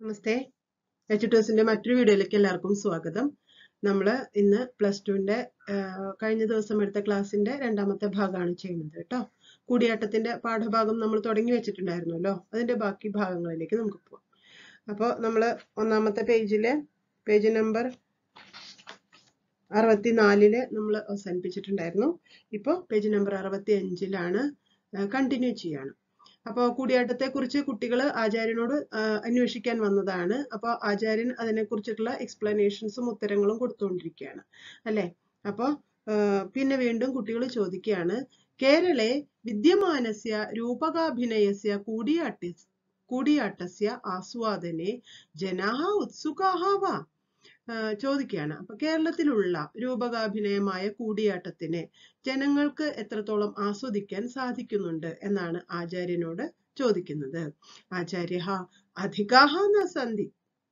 നമസ്തേ H ടൂസിന്റെ മറ്റൊരു വീഡിയോയിലേക്ക് എല്ലാവർക്കും സ്വാഗതം നമ്മൾ ഇന്ന് പ്ലസ് ടുവിന്റെ കഴിഞ്ഞ ദിവസം എടുത്ത ക്ലാസ്സിന്റെ രണ്ടാമത്തെ ഭാഗമാണ് ചെയ്യുന്നത് കേട്ടോ കൂടിയാട്ടത്തിന്റെ പാഠഭാഗം നമ്മൾ തുടങ്ങി വെച്ചിട്ടുണ്ടായിരുന്നല്ലോ അതിന്റെ ബാക്കി ഭാഗങ്ങളിലേക്ക് നമുക്ക് പോവാം അപ്പോൾ നമ്മൾ ഒന്നാമത്തെ പേജില് പേജ് നമ്പർ അറുപത്തിനാലില് നമ്മൾ അവസാനിപ്പിച്ചിട്ടുണ്ടായിരുന്നു ഇപ്പോൾ പേജ് നമ്പർ അറുപത്തി അഞ്ചിലാണ് കണ്ടിന്യൂ ചെയ്യാണ് അപ്പോൾ കൂടിയാട്ടത്തെ കുറിച്ച് കുട്ടികൾ ആചാര്യനോട് അന്വേഷിക്കാൻ വന്നതാണ് അപ്പോൾ ആചാര്യൻ അതിനെക്കുറിച്ചിട്ടുള്ള എക്സ്പ്ലനേഷൻസും ഉത്തരങ്ങളും കൊടുത്തുകൊണ്ടിരിക്കുകയാണ് അല്ലേ അപ്പോൾ പിന്നെ വീണ്ടും കുട്ടികൾ ചോദിക്കുകയാണ് കേരളെ വിദ്യമാനസ്യ രൂപകാഭിനയസ്യ കൂടിയാട്ടി കൂടിയാട്ടസ്യ ആസ്വാദനെ ജനാഹ ഉത്സുകാഹ വാ ചോദിക്കുകയാണ് അപ്പൊ കേരളത്തിലുള്ള രൂപകാഭിനയമായ കൂടിയാട്ടത്തിനെ ജനങ്ങൾക്ക് എത്രത്തോളം ആസ്വദിക്കാൻ സാധിക്കുന്നുണ്ട് എന്നാണ് ആചാര്യനോട് ചോദിക്കുന്നത് ആചാര്യ അധികാഹ ന സന്ധി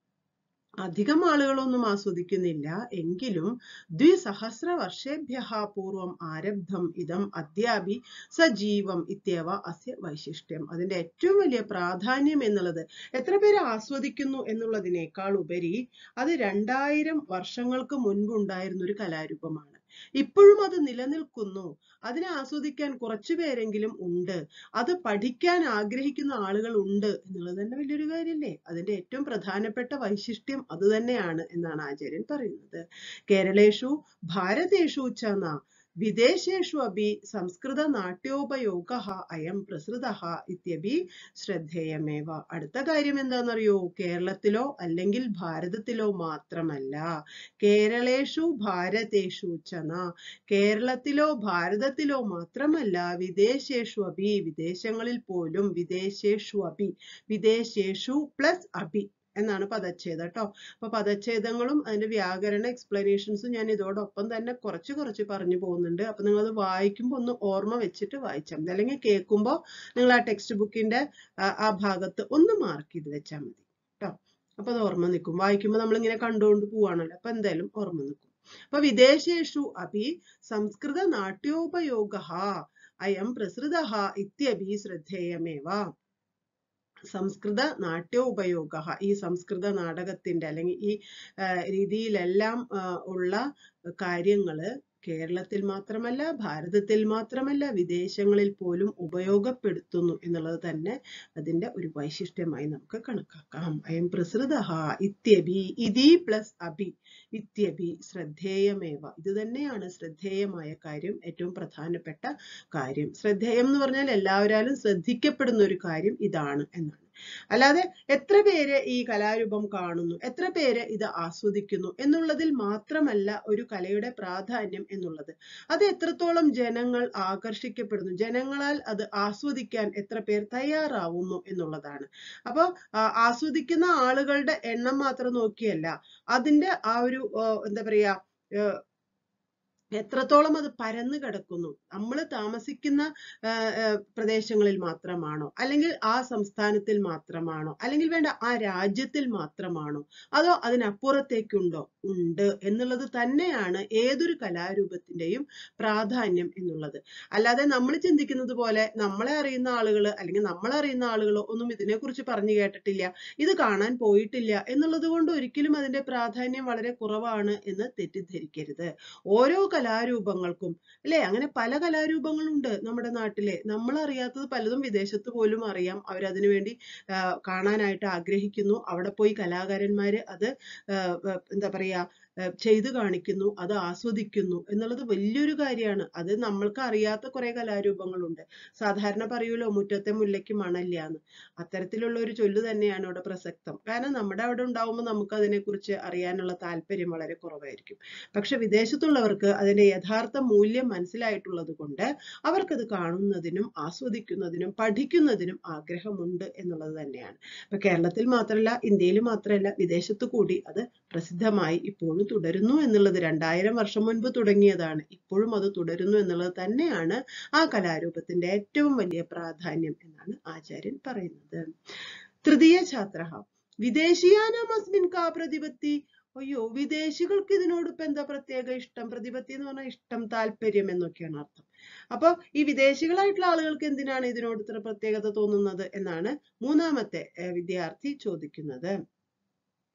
അധികം ആളുകളൊന്നും ആസ്വദിക്കുന്നില്ല എങ്കിലും ദ്വിസഹസ്ര വർഷേഭ്യ പൂർവം ആരബ്ധം ഇതം അദ്യാപി സജീവം ഇത്യവ അസ്യ വൈശിഷ്ട്യം അതിന്റെ ഏറ്റവും വലിയ പ്രാധാന്യം എന്നുള്ളത് എത്ര പേര് ആസ്വദിക്കുന്നു എന്നുള്ളതിനേക്കാൾ ഉപരി അത് രണ്ടായിരം വർഷങ്ങൾക്ക് മുൻപ് ഉണ്ടായിരുന്ന ഒരു കലാരൂപമാണ് ഇപ്പോഴും അത് നിലനിൽക്കുന്നു അതിനെ ആസ്വദിക്കാൻ കുറച്ചു പേരെങ്കിലും ഉണ്ട് അത് പഠിക്കാൻ ആഗ്രഹിക്കുന്ന ആളുകൾ ഉണ്ട് എന്നുള്ളത് തന്നെ വലിയൊരു കാര്യമല്ലേ അതിന്റെ ഏറ്റവും പ്രധാനപ്പെട്ട വൈശിഷ്ട്യം അത് തന്നെയാണ് എന്നാണ് ആചാര്യൻ പറയുന്നത് കേരളേഷു ഭാരതേഷു ചന വിദേശേഷു അപി സംസ്കൃത നാട്യോപയോഗ അയം പ്രസൃത ഇത്യപി ശ്രദ്ധേയമേവ അടുത്ത കാര്യം എന്താണെന്നറിയോ കേരളത്തിലോ അല്ലെങ്കിൽ ഭാരതത്തിലോ മാത്രമല്ല കേരളേഷു ഭാരതേഷു ചന കേരളത്തിലോ ഭാരതത്തിലോ മാത്രമല്ല വിദേശേഷു അപി വിദേശങ്ങളിൽ പോലും വിദേശേഷു അപി വിദേശേഷു പ്ലസ് അപി എന്നാണ് പദച്ഛേദം കേട്ടോ അപ്പൊ പദച്ഛേദങ്ങളും അതിന്റെ വ്യാകരണ എക്സ്പ്ലനേഷൻസും ഞാൻ ഇതോടൊപ്പം തന്നെ കുറച്ച് കുറച്ച് പറഞ്ഞു പോകുന്നുണ്ട് അപ്പൊ നിങ്ങൾ അത് വായിക്കുമ്പോൾ ഒന്ന് ഓർമ്മ വെച്ചിട്ട് വായിച്ചാൽ മതി അല്ലെങ്കിൽ കേൾക്കുമ്പോൾ നിങ്ങൾ ആ ടെക്സ്റ്റ് ബുക്കിന്റെ ആ ഭാഗത്ത് ഒന്ന് മാർക്ക് ചെയ്ത് വെച്ചാൽ മതി കേട്ടോ അപ്പൊ അത് ഓർമ്മ നിൽക്കും വായിക്കുമ്പോൾ നമ്മൾ ഇങ്ങനെ കണ്ടുകൊണ്ട് പോവാണല്ലോ അപ്പൊ എന്തായാലും ഓർമ്മ നിൽക്കും അപ്പൊ വിദേശേഷു അപി സംസ്കൃത നാട്യോപയോഗ അയം പ്രസൃത ഇത്യപി ശ്രദ്ധേയമേവ സംസ്കൃത നാട്യോപയോഗ ഈ സംസ്കൃത നാടകത്തിന്റെ അല്ലെങ്കിൽ ഈ രീതിയിലെല്ലാം ഉള്ള കാര്യങ്ങള് കേരളത്തിൽ മാത്രമല്ല ഭാരതത്തിൽ മാത്രമല്ല വിദേശങ്ങളിൽ പോലും ഉപയോഗപ്പെടുത്തുന്നു എന്നുള്ളത് തന്നെ അതിന്റെ ഒരു വൈശിഷ്ട്യമായി നമുക്ക് കണക്കാക്കാം അയം പ്രസൃത ഇത്യബി ഇതി പ്ലസ് അഭി ഇത്യബി ശ്രദ്ധേയമേവ ഇത് തന്നെയാണ് ശ്രദ്ധേയമായ കാര്യം ഏറ്റവും പ്രധാനപ്പെട്ട കാര്യം ശ്രദ്ധേയം എന്ന് പറഞ്ഞാൽ എല്ലാവരാലും ശ്രദ്ധിക്കപ്പെടുന്ന ഒരു കാര്യം ഇതാണ് എന്നാണ് അല്ലാതെ എത്ര പേര് ഈ കലാരൂപം കാണുന്നു എത്ര പേര് ഇത് ആസ്വദിക്കുന്നു എന്നുള്ളതിൽ മാത്രമല്ല ഒരു കലയുടെ പ്രാധാന്യം എന്നുള്ളത് അത് എത്രത്തോളം ജനങ്ങൾ ആകർഷിക്കപ്പെടുന്നു ജനങ്ങളാൽ അത് ആസ്വദിക്കാൻ എത്ര പേർ തയ്യാറാവുന്നു എന്നുള്ളതാണ് അപ്പോൾ ആസ്വദിക്കുന്ന ആളുകളുടെ എണ്ണം മാത്രം നോക്കിയല്ല അതിന്റെ ആ ഒരു എന്താ പറയാ എത്രത്തോളം അത് പരന്നു കിടക്കുന്നു നമ്മൾ താമസിക്കുന്ന പ്രദേശങ്ങളിൽ മാത്രമാണോ അല്ലെങ്കിൽ ആ സംസ്ഥാനത്തിൽ മാത്രമാണോ അല്ലെങ്കിൽ വേണ്ട ആ രാജ്യത്തിൽ മാത്രമാണോ അതോ അതിനപ്പുറത്തേക്കുണ്ടോ ഉണ്ട് എന്നുള്ളത് തന്നെയാണ് ഏതൊരു കലാരൂപത്തിന്റെയും പ്രാധാന്യം എന്നുള്ളത് അല്ലാതെ നമ്മൾ ചിന്തിക്കുന്നത് പോലെ നമ്മളെ അറിയുന്ന ആളുകൾ അല്ലെങ്കിൽ നമ്മളെ അറിയുന്ന ആളുകളോ ഒന്നും ഇതിനെക്കുറിച്ച് പറഞ്ഞു കേട്ടിട്ടില്ല ഇത് കാണാൻ പോയിട്ടില്ല എന്നുള്ളത് കൊണ്ട് ഒരിക്കലും അതിന്റെ പ്രാധാന്യം വളരെ കുറവാണ് എന്ന് തെറ്റിദ്ധരിക്കരുത് ഓരോ കലാരൂപങ്ങൾക്കും അല്ലെ അങ്ങനെ പല കലാരൂപങ്ങളുണ്ട് നമ്മുടെ നാട്ടിലെ നമ്മൾ അറിയാത്തത് പലതും വിദേശത്ത് പോലും അറിയാം അവരതിനു വേണ്ടി കാണാനായിട്ട് ആഗ്രഹിക്കുന്നു അവിടെ പോയി കലാകാരന്മാര് അത് എന്താ പറയാ ചെയ്തു കാണിക്കുന്നു അത് ആസ്വദിക്കുന്നു എന്നുള്ളത് വലിയൊരു കാര്യമാണ് അത് നമ്മൾക്ക് അറിയാത്ത കുറെ കലാരൂപങ്ങളുണ്ട് സാധാരണ പറയൂലോ മുറ്റത്തെ മുല്ലയ്ക്ക് മണല്ലാന്ന് അത്തരത്തിലുള്ള ഒരു ചൊല്ല് തന്നെയാണ് ഇവിടെ പ്രസക്തം കാരണം നമ്മുടെ അവിടെ ഉണ്ടാവുമ്പോൾ നമുക്ക് അതിനെക്കുറിച്ച് അറിയാനുള്ള താല്പര്യം വളരെ കുറവായിരിക്കും പക്ഷെ വിദേശത്തുള്ളവർക്ക് അതിന്റെ യഥാർത്ഥ മൂല്യം മനസ്സിലായിട്ടുള്ളത് കൊണ്ട് അവർക്കത് കാണുന്നതിനും ആസ്വദിക്കുന്നതിനും പഠിക്കുന്നതിനും ആഗ്രഹമുണ്ട് എന്നുള്ളത് തന്നെയാണ് ഇപ്പൊ കേരളത്തിൽ മാത്രമല്ല ഇന്ത്യയിൽ മാത്രമല്ല വിദേശത്ത് കൂടി അത് പ്രസിദ്ധമായി ഇപ്പോഴും തുടരുന്നു എന്നുള്ളത് രണ്ടായിരം വർഷം മുൻപ് തുടങ്ങിയതാണ് ഇപ്പോഴും അത് തുടരുന്നു എന്നുള്ളത് തന്നെയാണ് ആ കലാരൂപത്തിന്റെ ഏറ്റവും വലിയ പ്രാധാന്യം എന്നാണ് ആചാര്യൻ പറയുന്നത് തൃതീയ ഛാത്ര വിദേശീയാനാം അസ്മിൻ കാ പ്രതിപത്തി അയ്യോ വിദേശികൾക്ക് ഇതിനോട് ഇപ്പൊ എന്താ പ്രത്യേക ഇഷ്ടം പ്രതിപത്തി എന്ന് പറഞ്ഞാൽ ഇഷ്ടം താല്പര്യം എന്നൊക്കെയാണ് അർത്ഥം അപ്പൊ ഈ വിദേശികളായിട്ടുള്ള ആളുകൾക്ക് എന്തിനാണ് ഇതിനോട് ഇത്ര പ്രത്യേകത തോന്നുന്നത് എന്നാണ് മൂന്നാമത്തെ വിദ്യാർത്ഥി ചോദിക്കുന്നത്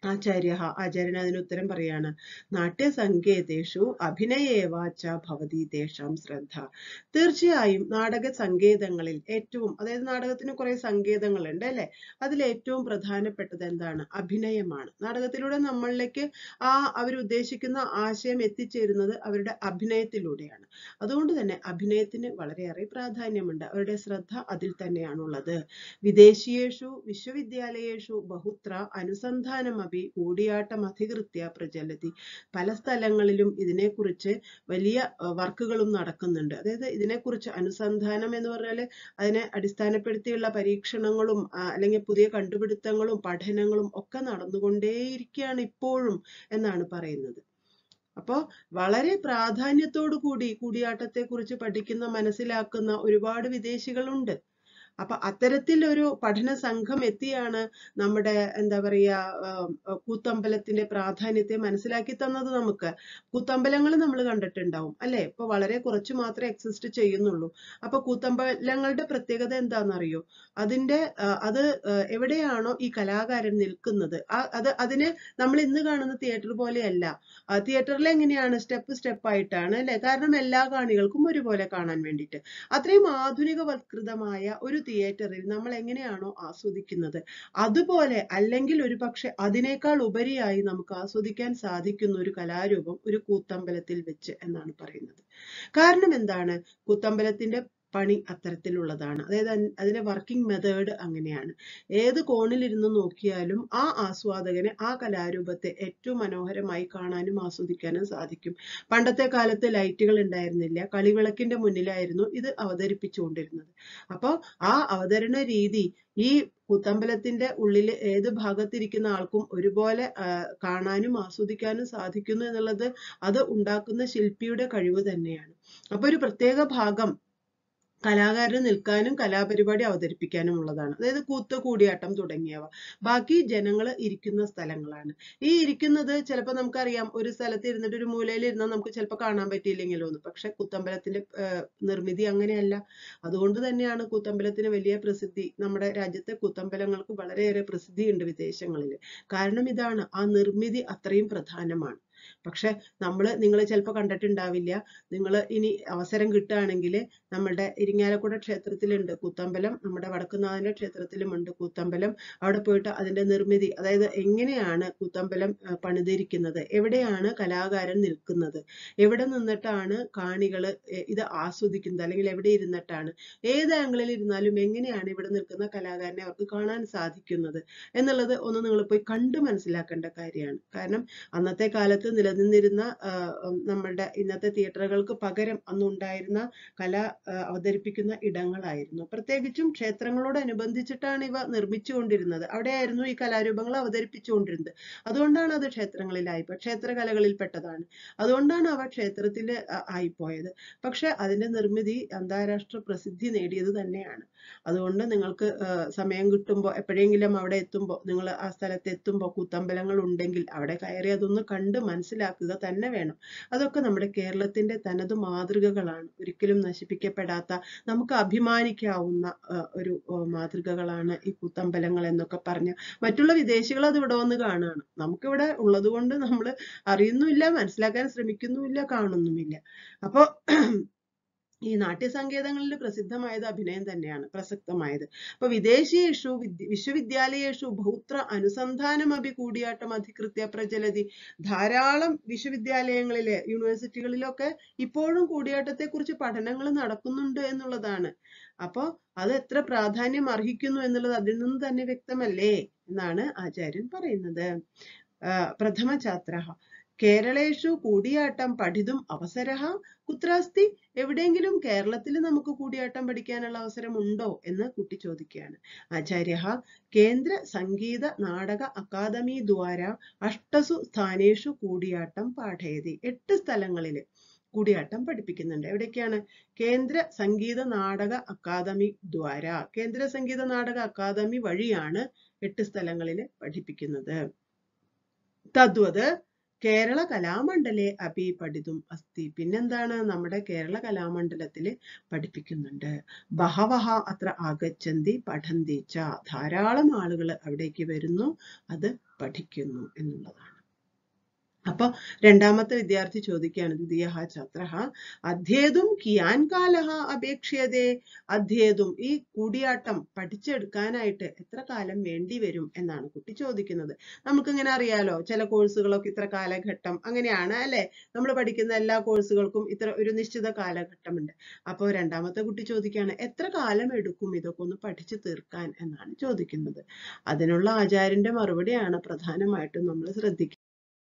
ആചാര്യ ആചാര്യൻ അതിന് ഉത്തരം പറയാണ് നാട്യസങ്കേതേഷു അഭിനയേവാച്ച ഭവതി തേഷാം ശ്രദ്ധ തീർച്ചയായും നാടക സങ്കേതങ്ങളിൽ ഏറ്റവും അതായത് നാടകത്തിന് കുറെ സങ്കേതങ്ങളുണ്ട് അല്ലെ അതിൽ ഏറ്റവും പ്രധാനപ്പെട്ടത് എന്താണ് അഭിനയമാണ് നാടകത്തിലൂടെ നമ്മളിലേക്ക് ആ അവർ ഉദ്ദേശിക്കുന്ന ആശയം എത്തിച്ചേരുന്നത് അവരുടെ അഭിനയത്തിലൂടെയാണ് അതുകൊണ്ട് തന്നെ അഭിനയത്തിന് വളരെയേറെ പ്രാധാന്യമുണ്ട് അവരുടെ ശ്രദ്ധ അതിൽ തന്നെയാണുള്ളത് വിദേശീയേഷു വിശ്വവിദ്യാലയേഷു ബഹുത്ര അനുസന്ധാനമപി കൂടിയാട്ടം അധികൃത്യ പ്രചലതി പല സ്ഥലങ്ങളിലും ഇതിനെക്കുറിച്ച് വലിയ വർക്കുകളും നടക്കുന്നുണ്ട് അതായത് ഇതിനെക്കുറിച്ച് അനുസന്ധാനം എന്ന് പറഞ്ഞാല് അതിനെ അടിസ്ഥാനപ്പെടുത്തിയുള്ള പരീക്ഷണങ്ങളും ആ, അല്ലെങ്കിൽ പുതിയ കണ്ടുപിടുത്തങ്ങളും പഠനങ്ങളും ഒക്കെ നടന്നുകൊണ്ടേയിരിക്കുകയാണ് ഇപ്പോഴും എന്നാണ് പറയുന്നത് അപ്പോ വളരെ പ്രാധാന്യത്തോടു കൂടി കൂടിയാട്ടത്തെ കുറിച്ച് പഠിക്കുന്ന മനസ്സിലാക്കുന്ന ഒരുപാട് വിദേശികളുണ്ട് അപ്പൊ അത്തരത്തിൽ ഒരു പഠന സംഘം എത്തിയാണ് നമ്മുടെ എന്താ പറയാ ആം, അഹ് കൂത്തമ്പലത്തിന്റെ പ്രാധാന്യത്തെ മനസ്സിലാക്കി തന്നത് നമുക്ക് കൂത്തമ്പലങ്ങൾ നമ്മൾ കണ്ടിട്ടുണ്ടാവും അല്ലെ ഇപ്പൊ വളരെ കുറച്ച് മാത്രമേ എക്സിസ്റ്റ് ചെയ്യുന്നുള്ളൂ അപ്പൊ കൂത്തമ്പലങ്ങളുടെ പ്രത്യേകത എന്താണെന്നറിയോ അതിന്റെ ആ, അത് ആ, എവിടെയാണോ ഈ കലാകാരൻ നിൽക്കുന്നത് ആ അത് അതിനെ നമ്മൾ ഇന്ന് കാണുന്ന തിയേറ്റർ പോലെയല്ല തിയേറ്ററിൽ എങ്ങനെയാണ് സ്റ്റെപ്പ് സ്റ്റെപ്പ് ആയിട്ടാണ് അല്ലെ കാരണം എല്ലാ കാണികൾക്കും ഒരുപോലെ കാണാൻ വേണ്ടിയിട്ട് അത്രയും ആധുനികവത്കൃതമായ ഒരു തിയേറ്ററിൽ നമ്മൾ എങ്ങനെയാണോ ആസ്വദിക്കുന്നത് അതുപോലെ അല്ലെങ്കിൽ ഒരു പക്ഷെ അതിനേക്കാൾ ഉപരിയായി നമുക്ക് ആസ്വദിക്കാൻ സാധിക്കുന്ന ഒരു കലാരൂപം ഒരു കൂത്തമ്പലത്തിൽ വെച്ച് എന്നാണ് പറയുന്നത് കാരണം എന്താണ് കൂത്തമ്പലത്തിന്റെ പണി അത്തരത്തിലുള്ളതാണ് അതായത് അൻ- അതിന്റെ വർക്കിംഗ് മെത്തേഡ് അങ്ങനെയാണ് ഏത് കോണിലിരുന്ന് നോക്കിയാലും ആ ആസ്വാദകന് ആ കലാരൂപത്തെ ഏറ്റവും മനോഹരമായി കാണാനും ആസ്വദിക്കാനും സാധിക്കും പണ്ടത്തെ കാലത്ത് ലൈറ്റുകൾ ഉണ്ടായിരുന്നില്ല കളിവിളക്കിന്റെ മുന്നിലായിരുന്നു ഇത് അവതരിപ്പിച്ചുകൊണ്ടിരുന്നത് അപ്പോൾ ആ അവതരണ രീതി ഈ കൂത്തമ്പലത്തിന്റെ ഉള്ളിൽ ഏത് ഭാഗത്തിരിക്കുന്ന ആൾക്കും ഒരുപോലെ ആ, കാണാനും ആസ്വദിക്കാനും സാധിക്കുന്നു എന്നുള്ളത് അത് ഉണ്ടാക്കുന്ന ശില്പിയുടെ കഴിവ് തന്നെയാണ് അപ്പൊ ഒരു പ്രത്യേക ഭാഗം കലാകാരന് നിൽക്കാനും കലാപരിപാടി അവതരിപ്പിക്കാനും ഉള്ളതാണ് അതായത് കൂത്ത് കൂടിയാട്ടം തുടങ്ങിയവ ബാക്കി ജനങ്ങൾ ഇരിക്കുന്ന സ്ഥലങ്ങളാണ് ഈ ഇരിക്കുന്നത് ചിലപ്പോൾ നമുക്കറിയാം ഒരു സ്ഥലത്ത് ഇരുന്നിട്ട് ഒരു മൂലയിൽ ഇരുന്നാൽ നമുക്ക് ചിലപ്പോൾ കാണാൻ പറ്റിയില്ലെങ്കിലോ എന്ന് പക്ഷെ കൂത്തമ്പലത്തിന്റെ ആഹ് നിർമ്മിതി അങ്ങനെയല്ല അതുകൊണ്ട് തന്നെയാണ് കൂത്തമ്പലത്തിന് വലിയ പ്രസിദ്ധി നമ്മുടെ രാജ്യത്തെ കൂത്തമ്പലങ്ങൾക്ക് വളരെയേറെ പ്രസിദ്ധിയുണ്ട് വിദേശങ്ങളിൽ കാരണം ഇതാണ് ആ നിർമ്മിതി അത്രയും പ്രധാനമാണ് പക്ഷെ നമ്മൾ നിങ്ങൾ ചിലപ്പോൾ കണ്ടിട്ടുണ്ടാവില്ല നിങ്ങൾ ഇനി അവസരം കിട്ടുകയാണെങ്കിൽ നമ്മുടെ ഇരിങ്ങാലക്കുട ക്ഷേത്രത്തിലുണ്ട് കൂത്തമ്പലം നമ്മുടെ വടക്കുന്നാഥന്റെ ക്ഷേത്രത്തിലുമുണ്ട് കൂത്തമ്പലം അവിടെ പോയിട്ട് അതിന്റെ നിർമ്മിതി അതായത് എങ്ങനെയാണ് കൂത്തമ്പലം ആ, പണിതിരിക്കുന്നത് എവിടെയാണ് കലാകാരൻ നിൽക്കുന്നത് എവിടെ നിന്നിട്ടാണ് കാണികൾ ഇത് ആസ്വദിക്കുന്നത് അല്ലെങ്കിൽ എവിടെ ഇരുന്നിട്ടാണ് ഏത് ആംഗിളിൽ ഇരുന്നാലും എങ്ങനെയാണ് ഇവിടെ നിൽക്കുന്ന കലാകാരനെ അവർക്ക് കാണാൻ സാധിക്കുന്നത് എന്നുള്ളത് ഒന്ന് നിങ്ങൾ പോയി കണ്ടു മനസ്സിലാക്കേണ്ട കാര്യമാണ് കാരണം അന്നത്തെ കാലത്ത് നിലനിന്നിരുന്ന ആ, ഉം, നമ്മളുടെ ഇന്നത്തെ തിയേറ്ററുകൾക്ക് പകരം അന്നുണ്ടായിരുന്ന കല ആ, അവതരിപ്പിക്കുന്ന ഇടങ്ങളായിരുന്നു പ്രത്യേകിച്ചും ക്ഷേത്രങ്ങളോടനുബന്ധിച്ചിട്ടാണ് ഇവ നിർമ്മിച്ചുകൊണ്ടിരുന്നത് അവിടെയായിരുന്നു ഈ കലാരൂപങ്ങൾ അവതരിപ്പിച്ചുകൊണ്ടിരുന്നത് അതുകൊണ്ടാണ് അത് ക്ഷേത്രങ്ങളിലായി ഇപ്പൊ ക്ഷേത്രകലകളിൽ പെട്ടതാണ് അതുകൊണ്ടാണ് അവ ക്ഷേത്രത്തിൽ ആയിപ്പോയത് പക്ഷെ അതിന്റെ നിർമ്മിതി അന്താരാഷ്ട്ര പ്രസിദ്ധി നേടിയത് തന്നെയാണ് അതുകൊണ്ട് നിങ്ങൾക്ക് ആ, സമയം കിട്ടുമ്പോൾ എപ്പോഴെങ്കിലും അവിടെ എത്തുമ്പോൾ നിങ്ങൾ ആ സ്ഥലത്ത് എത്തുമ്പോൾ കൂത്തമ്പലങ്ങൾ ഉണ്ടെങ്കിൽ അവിടെ കയറി അതൊന്ന് കണ്ട് മനസ്സിലാക്കുക തന്നെ വേണം അതൊക്കെ നമ്മുടെ കേരളത്തിന്റെ തനത് മാതൃകകളാണ് ഒരിക്കലും നശിപ്പിക്കപ്പെടാത്ത നമുക്ക് അഭിമാനിക്കാവുന്ന ആ, ഒരു ആ, മാതൃകകളാണ് ഈ കൂത്തമ്പലങ്ങൾ എന്നൊക്കെ പറഞ്ഞ് മറ്റുള്ള വിദേശികൾ അത് ഇവിടെ വന്ന് കാണുകയാണ് നമുക്കിവിടെ ഉള്ളത് കൊണ്ട് നമ്മൾ അറിയുന്നുമില്ല മനസ്സിലാക്കാൻ ശ്രമിക്കുന്നുമില്ല കാണുന്നുമില്ല അപ്പൊ ഈ നാട്യസങ്കേതങ്ങളിൽ പ്രസിദ്ധമായത് അഭിനയം തന്നെയാണ് പ്രസക്തമായത് അപ്പൊ വിദേശീയേഷു വിദ്യ വിശ്വവിദ്യാലയേഷു ബഹുത്ര അനുസന്ധാനമപി കൂടിയാട്ടം അധികൃത്യ പ്രചലതി ധാരാളം വിശ്വവിദ്യാലയങ്ങളിലെ യൂണിവേഴ്സിറ്റികളിലൊക്കെ ഇപ്പോഴും കൂടിയാട്ടത്തെ കുറിച്ച് പഠനങ്ങൾ നടക്കുന്നുണ്ട് എന്നുള്ളതാണ് അപ്പോ അത് എത്ര പ്രാധാന്യം അർഹിക്കുന്നു എന്നുള്ളത് അതിൽ നിന്ന് തന്നെ വ്യക്തമല്ലേ എന്നാണ് ആചാര്യൻ പറയുന്നത് ആഹ് പ്രഥമ ഛാത്ര കേരളേഷു കൂടിയാട്ടം പഠിതും അവസരഃ കുത്രാസ്തി എവിടെയെങ്കിലും കേരളത്തിൽ നമുക്ക് കൂടിയാട്ടം പഠിക്കാനുള്ള അവസരം ഉണ്ടോ എന്ന് കുട്ടി ചോദിക്കുകയാണ് ആചാര്യ കേന്ദ്ര സംഗീത നാടക അക്കാദമി ദ്വാര അഷ്ടസു സ്ഥാനേഷു കൂടിയാട്ടം പാഠയതി എട്ട് സ്ഥലങ്ങളിൽ കൂടിയാട്ടം പഠിപ്പിക്കുന്നുണ്ട് എവിടെയൊക്കെയാണ് കേന്ദ്ര സംഗീത നാടക അക്കാദമി ദ്വാര കേന്ദ്ര സംഗീത നാടക അക്കാദമി വഴിയാണ് എട്ട് സ്ഥലങ്ങളിൽ പഠിപ്പിക്കുന്നത് തദ്വത് കേരള കലാമണ്ഡലെ അപി പഠിതും അസ്തി പിന്നെന്താണ് നമ്മുടെ കേരള കലാമണ്ഡലത്തിൽ പഠിപ്പിക്കുന്നുണ്ട് ബഹവഹ അത്ര ആഗച്ഛന്തി പഠന്തി ച ധാരാളം ആളുകൾ അവിടേക്ക് വരുന്നു അത് പഠിക്കുന്നു എന്നുള്ളതാണ് അപ്പൊ രണ്ടാമത്തെ വിദ്യാർത്ഥി ചോദിക്കുകയാണ് ദ്വിതീയ ഛാത്ര അധ്യേതും കിയാൻ കാലഹ അപേക്ഷ്യതേ അധ്യേതും ഈ കൂടിയാട്ടം പഠിച്ചെടുക്കാനായിട്ട് എത്ര കാലം വേണ്ടി വരും എന്നാണ് കുട്ടി ചോദിക്കുന്നത് നമുക്ക് ഇങ്ങനെ അറിയാലോ ചില കോഴ്സുകളൊക്കെ ഇത്ര കാലഘട്ടം അങ്ങനെയാണ് അല്ലെ നമ്മൾ പഠിക്കുന്ന എല്ലാ കോഴ്സുകൾക്കും ഇത്ര ഒരു നിശ്ചിത കാലഘട്ടമുണ്ട് അപ്പോൾ രണ്ടാമത്തെ കുട്ടി ചോദിക്കുകയാണ് എത്ര കാലം എടുക്കും ഇതൊക്കെ ഒന്ന് പഠിച്ചു തീർക്കാൻ എന്നാണ് ചോദിക്കുന്നത് അതിനുള്ള ആചാര്യന്റെ മറുപടിയാണ് പ്രധാനമായിട്ടും നമ്മൾ ശ്രദ്ധിക്കുന്നത്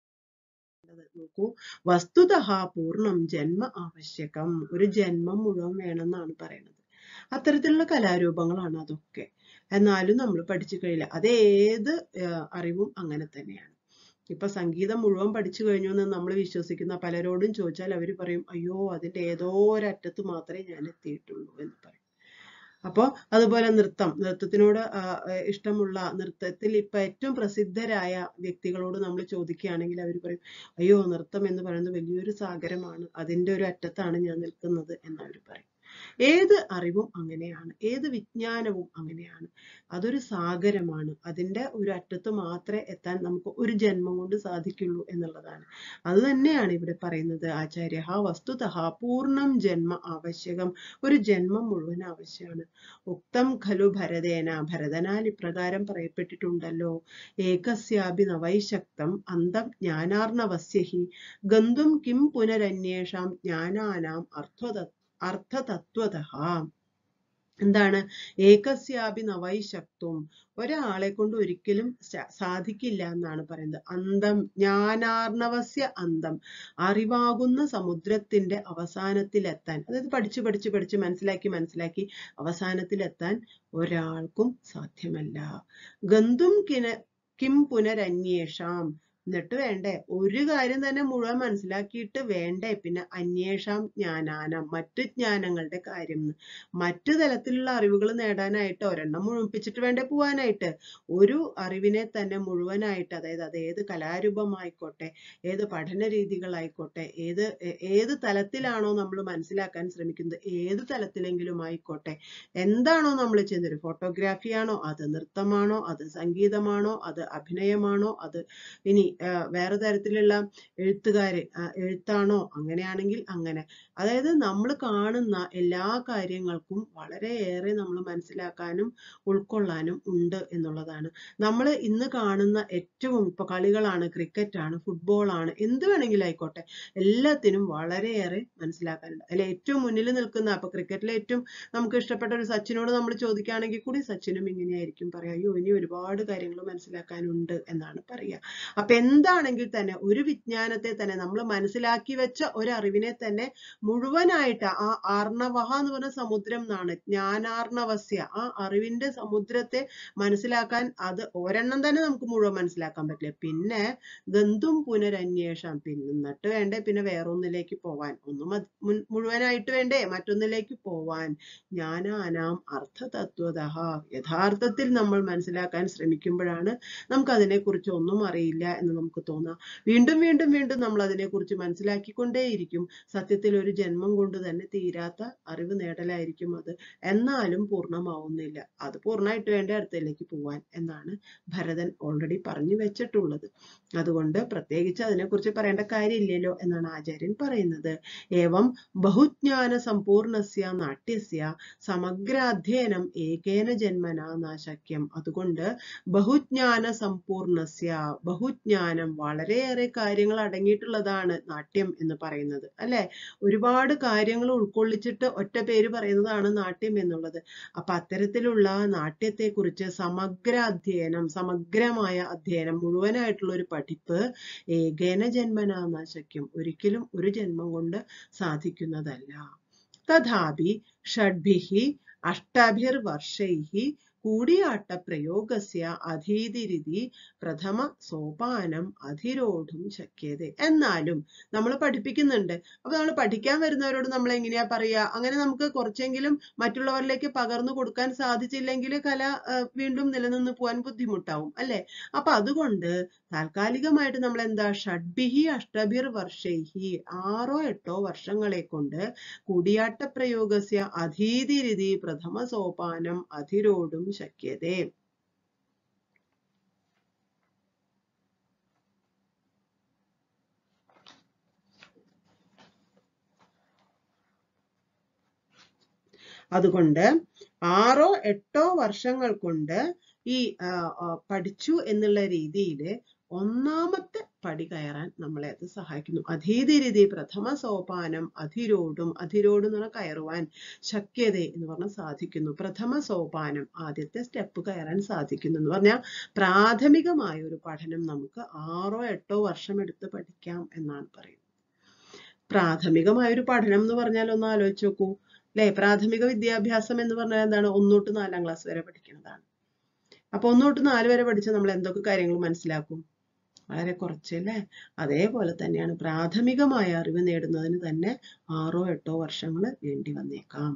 നോക്കൂ വസ്തുതഃ പൂർണ്ണം ജന്മ ആവശ്യകം ഒരു ജന്മം മുഴുവൻ വേണമെന്നാണ് പറയുന്നത് അത്തരത്തിലുള്ള കലാരൂപങ്ങളാണ് അതൊക്കെ എന്നാലും നമ്മൾ പഠിച്ചു കഴിയില്ല അതേത് ഏർ അറിവും അങ്ങനെ തന്നെയാണ് ഇപ്പൊ സംഗീതം മുഴുവൻ പഠിച്ചു കഴിഞ്ഞു എന്ന് നമ്മൾ വിശ്വസിക്കുന്ന പലരോടും ചോദിച്ചാൽ അവർ പറയും അയ്യോ അതിന്റെ ഏതോ ഒരറ്റത്ത് മാത്രമേ ഞാൻ എത്തിയിട്ടുള്ളൂ എന്ന് പറയും അപ്പോൾ അതുപോലെ നൃത്തം നൃത്തത്തിനോട് ആ, ആ, ഇഷ്ടമുള്ള നൃത്തത്തിൽ ഇപ്പൊ ഏറ്റവും പ്രസിദ്ധരായ വ്യക്തികളോട് നമ്മൾ ചോദിക്കുകയാണെങ്കിൽ അവർ പറയും അയ്യോ നൃത്തം എന്ന് പറയുന്നത് വലിയൊരു സാഗരമാണ് അതിന്റെ ഒരു അറ്റത്താണ് ഞാൻ നിൽക്കുന്നത് എന്ന് അവർ പറയും ഏത് അറിവും അങ്ങനെയാണ് ഏത് വിജ്ഞാനവും അങ്ങനെയാണ് അതൊരു സാഗരമാണ് അതിന്റെ ഒരു അറ്റത്ത് മാത്രമേ എത്താൻ നമുക്ക് ഒരു ജന്മം കൊണ്ട് സാധിക്കുള്ളൂ എന്നുള്ളതാണ് അത് തന്നെയാണ് ഇവിടെ പറയുന്നത് ആചാര്യ വസ്തുതഃ പൂർണ്ണം ജന്മ ആവശ്യകം ഒരു ജന്മം മുഴുവൻ ആവശ്യമാണ് ഉക്തം ഖലു ഭരതേന ഭരതനാൽ ഇപ്രകാരം പറയപ്പെട്ടിട്ടുണ്ടല്ലോ ഏകസ്യാപി നവൈശക്തം അന്തം ജ്ഞാനാർണവസ്യ ഹി ഗന്തും കിം പുനരന്വേഷാം ജ്ഞാനാനാം അർത്ഥത അർത്ഥതത്വതഃ എന്താണ് ഏകസ്യാപി നവൈശക്തും ഒരാളെ കൊണ്ട് ഒരിക്കലും സ- സാധിക്കില്ല എന്നാണ് പറയുന്നത് അന്തം ജ്ഞാനാർണവസ്യ അന്തം അറിവാകുന്ന സമുദ്രത്തിന്റെ അവസാനത്തിലെത്താൻ അതായത് പഠിച്ച് പഠിച്ച് പഠിച്ച് മനസ്സിലാക്കി മനസ്സിലാക്കി അവസാനത്തിലെത്താൻ ഒരാൾക്കും സാധ്യമല്ല ഗന്തും കിന കിം പുനരന്വേഷാം എന്നിട്ട് വേണ്ടേ ഒരു കാര്യം തന്നെ മുഴുവൻ മനസ്സിലാക്കിയിട്ട് വേണ്ടേ പിന്നെ അന്വേഷാം ജ്ഞാനാനം മറ്റു ജ്ഞാനങ്ങളുടെ കാര്യം ന്ന്. മറ്റു തലത്തിലുള്ള അറിവുകൾ നേടാനായിട്ട് ഒരെണ്ണം മുഴുമിപ്പിച്ചിട്ട് വേണ്ടേ പോവാനായിട്ട് ഒരു അറിവിനെ തന്നെ മുഴുവനായിട്ട് അതായത് അത് ഏത് കലാരൂപമായിക്കോട്ടെ ഏത് പഠന രീതികളായിക്കോട്ടെ ഏത് ഏ- ഏത് തലത്തിലാണോ നമ്മൾ മനസ്സിലാക്കാൻ ശ്രമിക്കുന്നത് ഏത് തലത്തിലെങ്കിലും ആയിക്കോട്ടെ എന്താണോ നമ്മൾ ചെയ്യുന്നത് ഒരു ഫോട്ടോഗ്രാഫി ആണോ അത് നൃത്തമാണോ അത് സംഗീതമാണോ അത് അഭിനയമാണോ അത് ഇനി ആ, വേറെ തരത്തിലുള്ള എഴുത്തുകാര് ആ, എഴുത്താണോ അങ്ങനെയാണെങ്കിൽ അങ്ങനെ അതായത് നമ്മൾ കാണുന്ന എല്ലാ കാര്യങ്ങൾക്കും വളരെയേറെ നമ്മൾ മനസ്സിലാക്കാനും ഉൾക്കൊള്ളാനും ഉണ്ട് എന്നുള്ളതാണ് നമ്മൾ ഇന്ന് കാണുന്ന ഏറ്റവും ഇപ്പൊ കളികളാണ് ക്രിക്കറ്റ് ആണ് ഫുട്ബോൾ ആണ് എന്ത് വേണമെങ്കിലും ആയിക്കോട്ടെ എല്ലാത്തിനും വളരെയേറെ മനസ്സിലാക്കാനുണ്ട് അതിൽ ഏറ്റവും മുന്നിൽ നിൽക്കുന്ന അപ്പൊ ക്രിക്കറ്റിലെ ഏറ്റവും നമുക്ക് ഇഷ്ടപ്പെട്ട ഒരു സച്ചിനോട് നമ്മൾ ചോദിക്കുകയാണെങ്കിൽ കൂടി സച്ചിനും ഇങ്ങനെയായിരിക്കും പറയാ അയ്യോ ഇനി ഒരുപാട് കാര്യങ്ങൾ മനസ്സിലാക്കാനുണ്ട് എന്നാണ് പറയുക അപ്പൊ എന്താണെങ്കിൽ തന്നെ ഒരു വിജ്ഞാനത്തെ തന്നെ നമ്മൾ മനസ്സിലാക്കി വെച്ച ഒരു അറിവിനെ തന്നെ മുഴുവനായിട്ട് ആ ആർണവഹ എന്ന് പറഞ്ഞ സമുദ്രം എന്നാണ് ജ്ഞാനാർണവസ്യ ആ അറിവിന്റെ സമുദ്രത്തെ മനസ്സിലാക്കാൻ അത് ഒരെണ്ണം തന്നെ നമുക്ക് മുഴുവൻ മനസ്സിലാക്കാൻ പറ്റില്ല പിന്നെ ഗന്തും പുനരന്വേഷണം പിന്നെ എന്നിട്ട് വേണ്ടേ പിന്നെ വേറൊന്നിലേക്ക് പോവാൻ ഒന്ന് മതി മുൻ- മുഴുവനായിട്ട് വേണ്ടേ മറ്റൊന്നിലേക്ക് പോവാൻ ജ്ഞാനാനാം അർത്ഥതത്വത യഥാർത്ഥത്തിൽ നമ്മൾ മനസ്സിലാക്കാൻ ശ്രമിക്കുമ്പോഴാണ് നമുക്ക് അതിനെക്കുറിച്ച് ഒന്നും അറിയില്ല എന്ന് നമുക്ക് തോന്നാം വീണ്ടും വീണ്ടും വീണ്ടും നമ്മൾ അതിനെക്കുറിച്ച് മനസ്സിലാക്കിക്കൊണ്ടേയിരിക്കും സത്യത്തിൽ ഒരു ജന്മം കൊണ്ട് തന്നെ തീരാത്ത അറിവ് നേടലായിരിക്കും അത് എന്നാലും പൂർണ്ണമാവുന്നില്ല അത് പൂർണ്ണമായിട്ട് വേണ്ട അടുത്തതിലേക്ക് പോവാൻ എന്നാണ് ഭരതൻ ഓൾറെഡി പറഞ്ഞു വെച്ചിട്ടുള്ളത് അതുകൊണ്ട് പ്രത്യേകിച്ച് അതിനെക്കുറിച്ച് പറയേണ്ട കാര്യമില്ലല്ലോ എന്നാണ് ആചാര്യൻ പറയുന്നത് ഏവം ബഹുജ്ഞാന സമ്പൂർണസ്യ നാട്യസ്യ സമഗ്രാധ്യയനം ഏകേന ജന്മന നാശക്യം അതുകൊണ്ട് ബഹുജ്ഞാന സമ്പൂർണസ്യ ബഹുജ്ഞാനം വളരെയേറെ കാര്യങ്ങൾ അടങ്ങിയിട്ടുള്ളതാണ് നാട്യം എന്ന് പറയുന്നത് അല്ലെ ഒരുപാട് കാര്യങ്ങൾ ഉൾക്കൊള്ളിച്ചിട്ട് ഒറ്റ പേര് പറയുന്നതാണ് നാട്യം എന്നുള്ളത് അപ്പൊ അത്തരത്തിലുള്ള നാട്യത്തെ കുറിച്ച് സമഗ്ര അധ്യയനം സമഗ്രമായ അധ്യയനം മുഴുവനായിട്ടുള്ള ഒരു പഠിപ്പ് ഏകേന ജന്മന നാശക്യം ഒരിക്കലും ഒരു ജന്മം കൊണ്ട് സാധിക്കുന്നതല്ല തഥാപി ഷഡ്ഭിः അഷ്ടാഭിർവർഷൈः കൂടിയാട്ട പ്രയോഗസ്യ അധീതിരിതി പ്രഥമ സോപാനം അധിരോഢും ശക്യത എന്നാലും നമ്മൾ പഠിപ്പിക്കുന്നുണ്ട് അപ്പൊ നമ്മൾ പഠിക്കാൻ വരുന്നവരോട് നമ്മൾ എങ്ങനെയാ പറയാ അങ്ങനെ നമുക്ക് കുറച്ചെങ്കിലും മറ്റുള്ളവരിലേക്ക് പകർന്നു കൊടുക്കാൻ സാധിച്ചില്ലെങ്കിൽ കല ആ, വീണ്ടും നിലനിന്ന് പോകാൻ ബുദ്ധിമുട്ടാവും അല്ലെ അപ്പൊ അതുകൊണ്ട് താൽക്കാലികമായിട്ട് നമ്മൾ എന്താ ഷഡ്ഭിഹി അഷ്ടഭിർ വർഷൈഹി ആറോ എട്ടോ വർഷങ്ങളെ കൊണ്ട് കൂടിയാട്ട പ്രയോഗസ്യ അധീതിരിതി പ്രഥമ സോപാനം അധിരോടും ശക്യതേ അതുകൊണ്ട് ആറോ എട്ടോ വർഷങ്ങൾ കൊണ്ട് ഈ ആ, ആ, പഠിച്ചു എന്നുള്ള രീതിയിൽ ഒന്നാമത്തെ പടി കയറാൻ നമ്മളെ അത് സഹായിക്കുന്നു അധീതിരിതി പ്രഥമ സോപാനം അധിരോടും അധിരോട് എന്ന് പറഞ്ഞാൽ കയറുവാൻ ശക്യത എന്ന് പറഞ്ഞാൽ സാധിക്കുന്നു പ്രഥമ സോപാനം ആദ്യത്തെ സ്റ്റെപ്പ് കയറാൻ സാധിക്കുന്നു എന്ന് പറഞ്ഞാൽ പ്രാഥമികമായ ഒരു പഠനം നമുക്ക് ആറോ എട്ടോ വർഷം എടുത്ത് പഠിക്കാം എന്നാണ് പറയുന്നത് പ്രാഥമികമായ ഒരു പഠനം എന്ന് പറഞ്ഞാൽ ഒന്ന് ആലോചിച്ച് നോക്കൂ അല്ലെ പ്രാഥമിക വിദ്യാഭ്യാസം എന്ന് പറഞ്ഞാൽ എന്താണ് ഒന്ന് തൊട്ട് നാലാം ക്ലാസ് വരെ പഠിക്കുന്നതാണ് അപ്പൊ ഒന്ന് തൊട്ട് നാല് വരെ പഠിച്ച് നമ്മൾ എന്തൊക്കെ കാര്യങ്ങൾ മനസ്സിലാക്കും വളരെ കുറച്ച് അല്ലേ അതേപോലെ തന്നെയാണ് പ്രാഥമികമായ അറിവ് നേടുന്നതിന് തന്നെ ആറോ എട്ടോ വർഷങ്ങൾ വേണ്ടി വന്നേക്കാം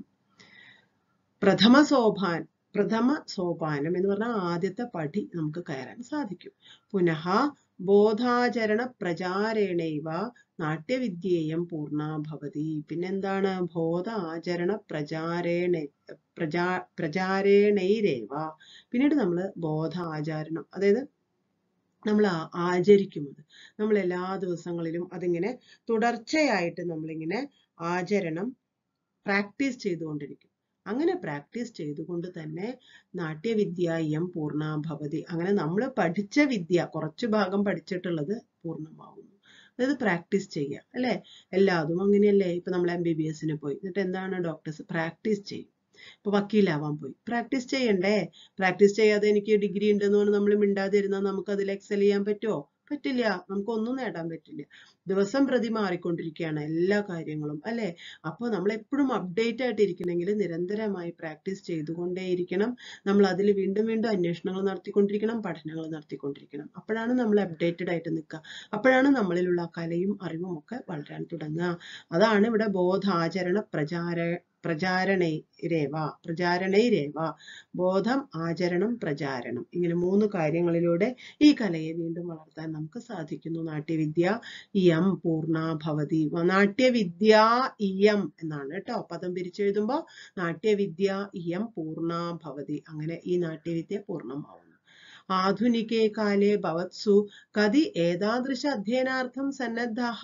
പ്രഥമ സോപാൻ പ്രഥമ സോപാനം എന്ന് പറഞ്ഞാൽ ആദ്യത്തെ പടി നമുക്ക് കയറാൻ സാധിക്കും പുനഃ ബോധാചരണ പ്രചാരേണൈവ നാട്യവിദ്യേയം പൂർണ്ണ ഭവതി പിന്നെന്താണ് ബോധ ആചരണ പ്രചാരേണ പ്രചാ പ്രചാരേണൈരേവ പിന്നീട് നമ്മൾ ബോധ ആചരണം അതായത് നമ്മൾ ആ- ആചരിക്കുന്നത് നമ്മൾ എല്ലാ ദിവസങ്ങളിലും അതിങ്ങനെ തുടർച്ചയായിട്ട് നമ്മളിങ്ങനെ ആചരണം പ്രാക്ടീസ് ചെയ്തുകൊണ്ടിരിക്കും അങ്ങനെ പ്രാക്ടീസ് ചെയ്തുകൊണ്ട് തന്നെ നാട്യവിദ്യായം പൂർണ്ണ ഭവതി അങ്ങനെ നമ്മൾ പഠിച്ച വിദ്യ കുറച്ചു ഭാഗം പഠിച്ചിട്ടുള്ളത് പൂർണ്ണമാവുന്നു അതായത് പ്രാക്ടീസ് ചെയ്യുക അല്ലെ എല്ലാതും അങ്ങനെയല്ലേ ഇപ്പൊ നമ്മൾ എം ബി ബി എസിന് പോയി എന്നിട്ട് എന്താണ് ഡോക്ടേഴ്സ് പ്രാക്ടീസ് ചെയ്യും ഇപ്പൊ വക്കീലാവാൻ പോയി പ്രാക്ടീസ് ചെയ്യണ്ടേ പ്രാക്ടീസ് ചെയ്യാതെ എനിക്ക് ഡിഗ്രി ഉണ്ടെന്ന് പറഞ്ഞ് നമ്മൾ മിണ്ടാതിരുന്നാൽ നമുക്ക് അതിൽ എക്സൽ ചെയ്യാൻ പറ്റുമോ പറ്റില്ല നമുക്കൊന്നും നേടാൻ പറ്റില്ല ദിവസം പ്രതി മാറിക്കൊണ്ടിരിക്കുകയാണ് എല്ലാ കാര്യങ്ങളും അല്ലെ അപ്പോൾ നമ്മൾ എപ്പോഴും അപ്ഡേറ്റ് ആയിട്ട് ഇരിക്കണമെങ്കിൽ നിരന്തരമായി പ്രാക്ടീസ് ചെയ്തുകൊണ്ടേയിരിക്കണം നമ്മൾ അതിൽ വീണ്ടും വീണ്ടും അന്വേഷണങ്ങൾ നടത്തിക്കൊണ്ടിരിക്കണം പഠനങ്ങൾ നടത്തിക്കൊണ്ടിരിക്കണം അപ്പോഴാണ് നമ്മൾ അപ്ഡേറ്റഡ് ആയിട്ട് നിൽക്കുക അപ്പോഴാണ് നമ്മളിലുള്ള ആ കലയും അറിവും ഒക്കെ വളരാൻ തുടങ്ങുക അതാണ് ഇവിടെ ബോധാചരണ പ്രചാര പ്രചാരണൈരേവ പ്രചാരണൈരേവ ബോധം ആചരണം പ്രചാരണം ഇങ്ങനെ മൂന്ന് കാര്യങ്ങളിലൂടെ ഈ കലയെ വീണ്ടും വളർത്താൻ നമുക്ക് സാധിക്കുന്നു നാട്യവിദ്യ ഇയം പൂർണ്ണ ഭവതി നാട്യവിദ്യ ഇയം എന്നാണ് കേട്ടോ പദം പിരിച്ചെഴുതുമ്പോ നാട്യവിദ്യ ഇയം പൂർണ്ണ ഭവതി അങ്ങനെ ഈ നാട്യവിദ്യ പൂർണ്ണമാവുന്നു ആധുനികേ കാലേ ഭവത്സു കതി ഏതാദൃശ അധ്യയനാർത്ഥം സന്നദ്ധാഹ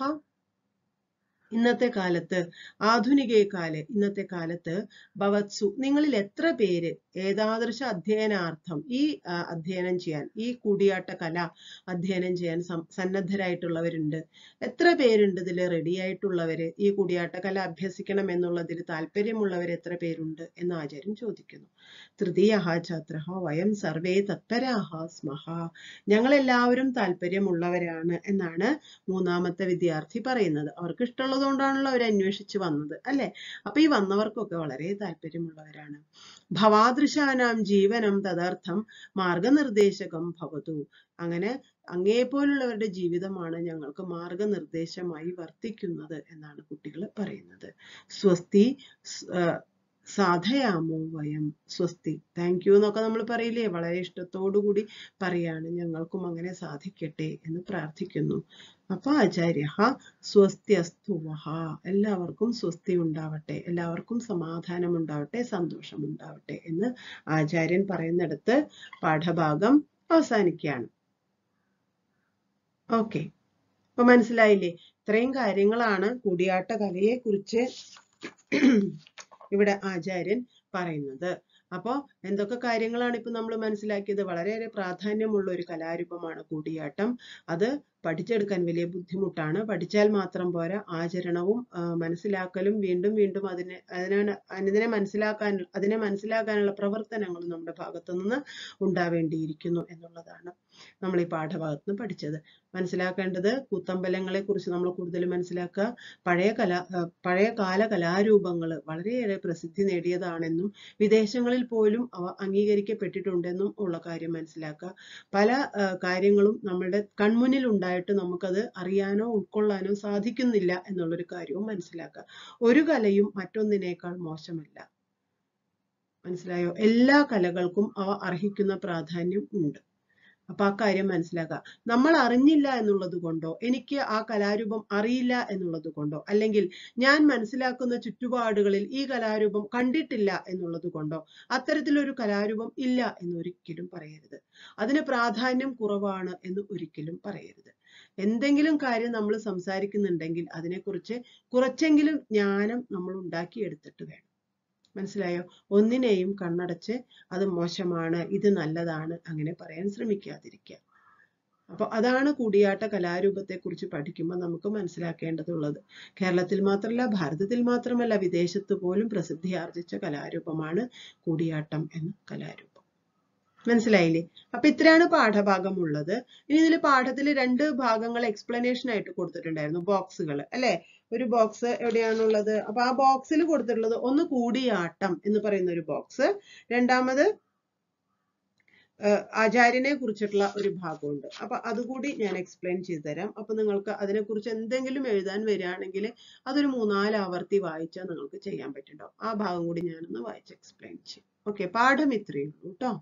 ഇന്നത്തെ കാലത്ത് ആധുനികേ കാലെ ഇന്നത്തെ കാലത്ത് ഭവത്സു നിങ്ങളിൽ എത്ര പേര് ഏതാദൃശ അധ്യയനാർത്ഥം ഈ ആ, അധ്യയനം ചെയ്യാൻ ഈ കൂടിയാട്ട കല അധ്യയനം ചെയ്യാൻ സം- സന്നദ്ധരായിട്ടുള്ളവരുണ്ട് എത്ര പേരുണ്ട് ഇതിൽ റെഡി ആയിട്ടുള്ളവര് ഈ കൂടിയാട്ട കല അഭ്യസിക്കണം എന്നുള്ളതിൽ താല്പര്യമുള്ളവർ എത്ര പേരുണ്ട് എന്ന് ആചാര്യൻ ചോദിക്കുന്നു തൃതീയ ഛാത്ര വയം സർവേ തത്പരാഹ സ്മഹ ഞങ്ങൾ എല്ലാവരും താല്പര്യമുള്ളവരാണ് എന്നാണ് മൂന്നാമത്തെ വിദ്യാർത്ഥി പറയുന്നത് അവർക്ക് ഇഷ്ടമുള്ളതുകൊണ്ടാണല്ലോ അവർ അന്വേഷിച്ച് വന്നത് അല്ലെ അപ്പൊ ഈ വന്നവർക്കൊക്കെ വളരെ താല്പര്യമുള്ളവരാണ് ഭവാദൃശാനാം ജീവനം തദർത്ഥം മാർഗനിർദ്ദേശകം ഭവതു അങ്ങനെ അങ്ങേപോലുള്ളവരുടെ ജീവിതമാണ് ഞങ്ങൾക്ക് മാർഗനിർദ്ദേശമായി വർത്തിക്കുന്നത് എന്നാണ് കുട്ടികൾ പറയുന്നത് സ്വസ്തി സ്- ആ, സാധയാമോ വയം സ്വസ്തി താങ്ക് യു എന്നൊക്കെ നമ്മൾ പറയില്ലേ വളരെ ഇഷ്ടത്തോടു കൂടി പറയാണ് ഞങ്ങൾക്കും അങ്ങനെ സാധിക്കട്ടെ എന്ന് പ്രാർത്ഥിക്കുന്നു അപ്പൊ ആചാര്യ സ്വസ്ത്യസ്തു വഹ എല്ലാവർക്കും സ്വസ്തി ഉണ്ടാവട്ടെ എല്ലാവർക്കും സമാധാനം ഉണ്ടാവട്ടെ സന്തോഷം ഉണ്ടാവട്ടെ എന്ന് ആചാര്യൻ പറയുന്നിടത്ത് പാഠഭാഗം അവസാനിക്കുകയാണ് ഓക്കെ അപ്പൊ മനസ്സിലായില്ലേ ഇത്രയും കാര്യങ്ങളാണ് കൂടിയാട്ട കലയെ കുറിച്ച് ഇവിടെ ആചാര്യൻ പറയുന്നത് അപ്പോ എന്തൊക്കെ കാര്യങ്ങളാണ് ഇപ്പൊ നമ്മൾ മനസ്സിലാക്കിയത് വളരെയേറെ പ്രാധാന്യമുള്ള ഒരു കലാരൂപമാണ് കൂടിയാട്ടം അത് പഠിച്ചെടുക്കാൻ വലിയ ബുദ്ധിമുട്ടാണ് പഠിച്ചാൽ മാത്രം പോരാ ആചരണവും ആ, മനസ്സിലാക്കലും വീണ്ടും വീണ്ടും അതിനെ അതിനെ അതിനെ മനസ്സിലാക്കാൻ അതിനെ മനസ്സിലാക്കാനുള്ള പ്രവർത്തനങ്ങളും നമ്മുടെ ഭാഗത്തു നിന്ന് ഉണ്ടാവേണ്ടിയിരിക്കുന്നു എന്നുള്ളതാണ് നമ്മൾ ഈ പാഠഭാഗത്ത് നിന്ന് പഠിച്ചത് മനസ്സിലാക്കേണ്ടത് കൂത്തമ്പലങ്ങളെ കുറിച്ച് നമ്മൾ കൂടുതൽ മനസ്സിലാക്കുക പഴയ കലാ ആ, പഴയ കാല കലാരൂപങ്ങൾ വളരെയേറെ പ്രസിദ്ധി നേടിയതാണെന്നും വിദേശങ്ങളിൽ പോലും അവ അംഗീകരിക്കപ്പെട്ടിട്ടുണ്ടെന്നും ഉള്ള കാര്യം മനസ്സിലാക്കുക പല ആ, കാര്യങ്ങളും നമ്മളുടെ കൺമുന്നിൽ ഉണ്ടായിട്ട് നമുക്കത് അറിയാനോ ഉൾക്കൊള്ളാനോ സാധിക്കുന്നില്ല എന്നുള്ളൊരു കാര്യവും മനസ്സിലാക്കുക ഒരു കലയും മറ്റൊന്നിനേക്കാൾ മോശമല്ല മനസ്സിലായോ എല്ലാ കലകൾക്കും അവ അർഹിക്കുന്ന പ്രാധാന്യം ഉണ്ട് അപ്പൊ ആ കാര്യം മനസ്സിലാക്കുക നമ്മൾ അറിഞ്ഞില്ല എന്നുള്ളത് കൊണ്ടോ എനിക്ക് ആ കലാരൂപം അറിയില്ല എന്നുള്ളത് കൊണ്ടോ അല്ലെങ്കിൽ ഞാൻ മനസ്സിലാക്കുന്ന ചുറ്റുപാടുകളിൽ ഈ കലാരൂപം കണ്ടിട്ടില്ല എന്നുള്ളത് കൊണ്ടോ അത്തരത്തിലൊരു കലാരൂപം ഇല്ല എന്ന് ഒരിക്കലും പറയരുത് അതിന് പ്രാധാന്യം കുറവാണ് എന്ന് ഒരിക്കലും പറയരുത് എന്തെങ്കിലും കാര്യം നമ്മൾ സംസാരിക്കുന്നുണ്ടെങ്കിൽ അതിനെക്കുറിച്ച് കുറച്ചെങ്കിലും ജ്ഞാനം നമ്മൾ ഉണ്ടാക്കിയെടുത്തിട്ട് വേണം മനസ്സിലായോ ഒന്നിനെയും കണ്ണടച്ച് അത് മോശമാണ് ഇത് നല്ലതാണ് അങ്ങനെ പറയാൻ ശ്രമിക്കാതിരിക്കുക അപ്പൊ അതാണ് കൂടിയാട്ട കലാരൂപത്തെ കുറിച്ച് പഠിക്കുമ്പോൾ നമുക്ക് മനസ്സിലാക്കേണ്ടതുള്ളത് കേരളത്തിൽ മാത്രമല്ല ഭാരതത്തിൽ മാത്രമല്ല വിദേശത്ത് പോലും പ്രസിദ്ധി ആർജിച്ച കലാരൂപമാണ് കൂടിയാട്ടം എന്ന കലാരൂപം മനസ്സിലായില്ലേ അപ്പൊ ഇത്രയാണ് പാഠഭാഗം ഉള്ളത് ഇനി ഇതിൽ പാഠത്തിൽ രണ്ട് ഭാഗങ്ങൾ എക്സ്പ്ലനേഷൻ ആയിട്ട് കൊടുത്തിട്ടുണ്ടായിരുന്നു ബോക്സുകൾ അല്ലെ ഒരു ബോക്സ് എവിടെയാണുള്ളത് അപ്പൊ ആ ബോക്സിൽ കൊടുത്തിട്ടുള്ളത് ഒന്ന് കൂടിയാട്ടം എന്ന് പറയുന്ന ഒരു ബോക്സ് രണ്ടാമത് ഏഹ് ആചാര്യനെ കുറിച്ചിട്ടുള്ള ഒരു ഭാഗമുണ്ട് അപ്പൊ അതുകൂടി ഞാൻ എക്സ്പ്ലെയിൻ ചെയ്തു തരാം അപ്പൊ നിങ്ങൾക്ക് അതിനെക്കുറിച്ച് എന്തെങ്കിലും എഴുതാൻ വരികയാണെങ്കിൽ അതൊരു മൂന്നാല് ആവർത്തി വായിച്ചാൽ നിങ്ങൾക്ക് ചെയ്യാൻ പറ്റുന്നുണ്ടാവും ആ ഭാഗം കൂടി ഞാനൊന്ന് വായിച്ച് എക്സ്പ്ലെയിൻ ചെയ്യും ഓക്കെ പാഠം ഇത്രയേ ഉള്ളൂ കേട്ടോ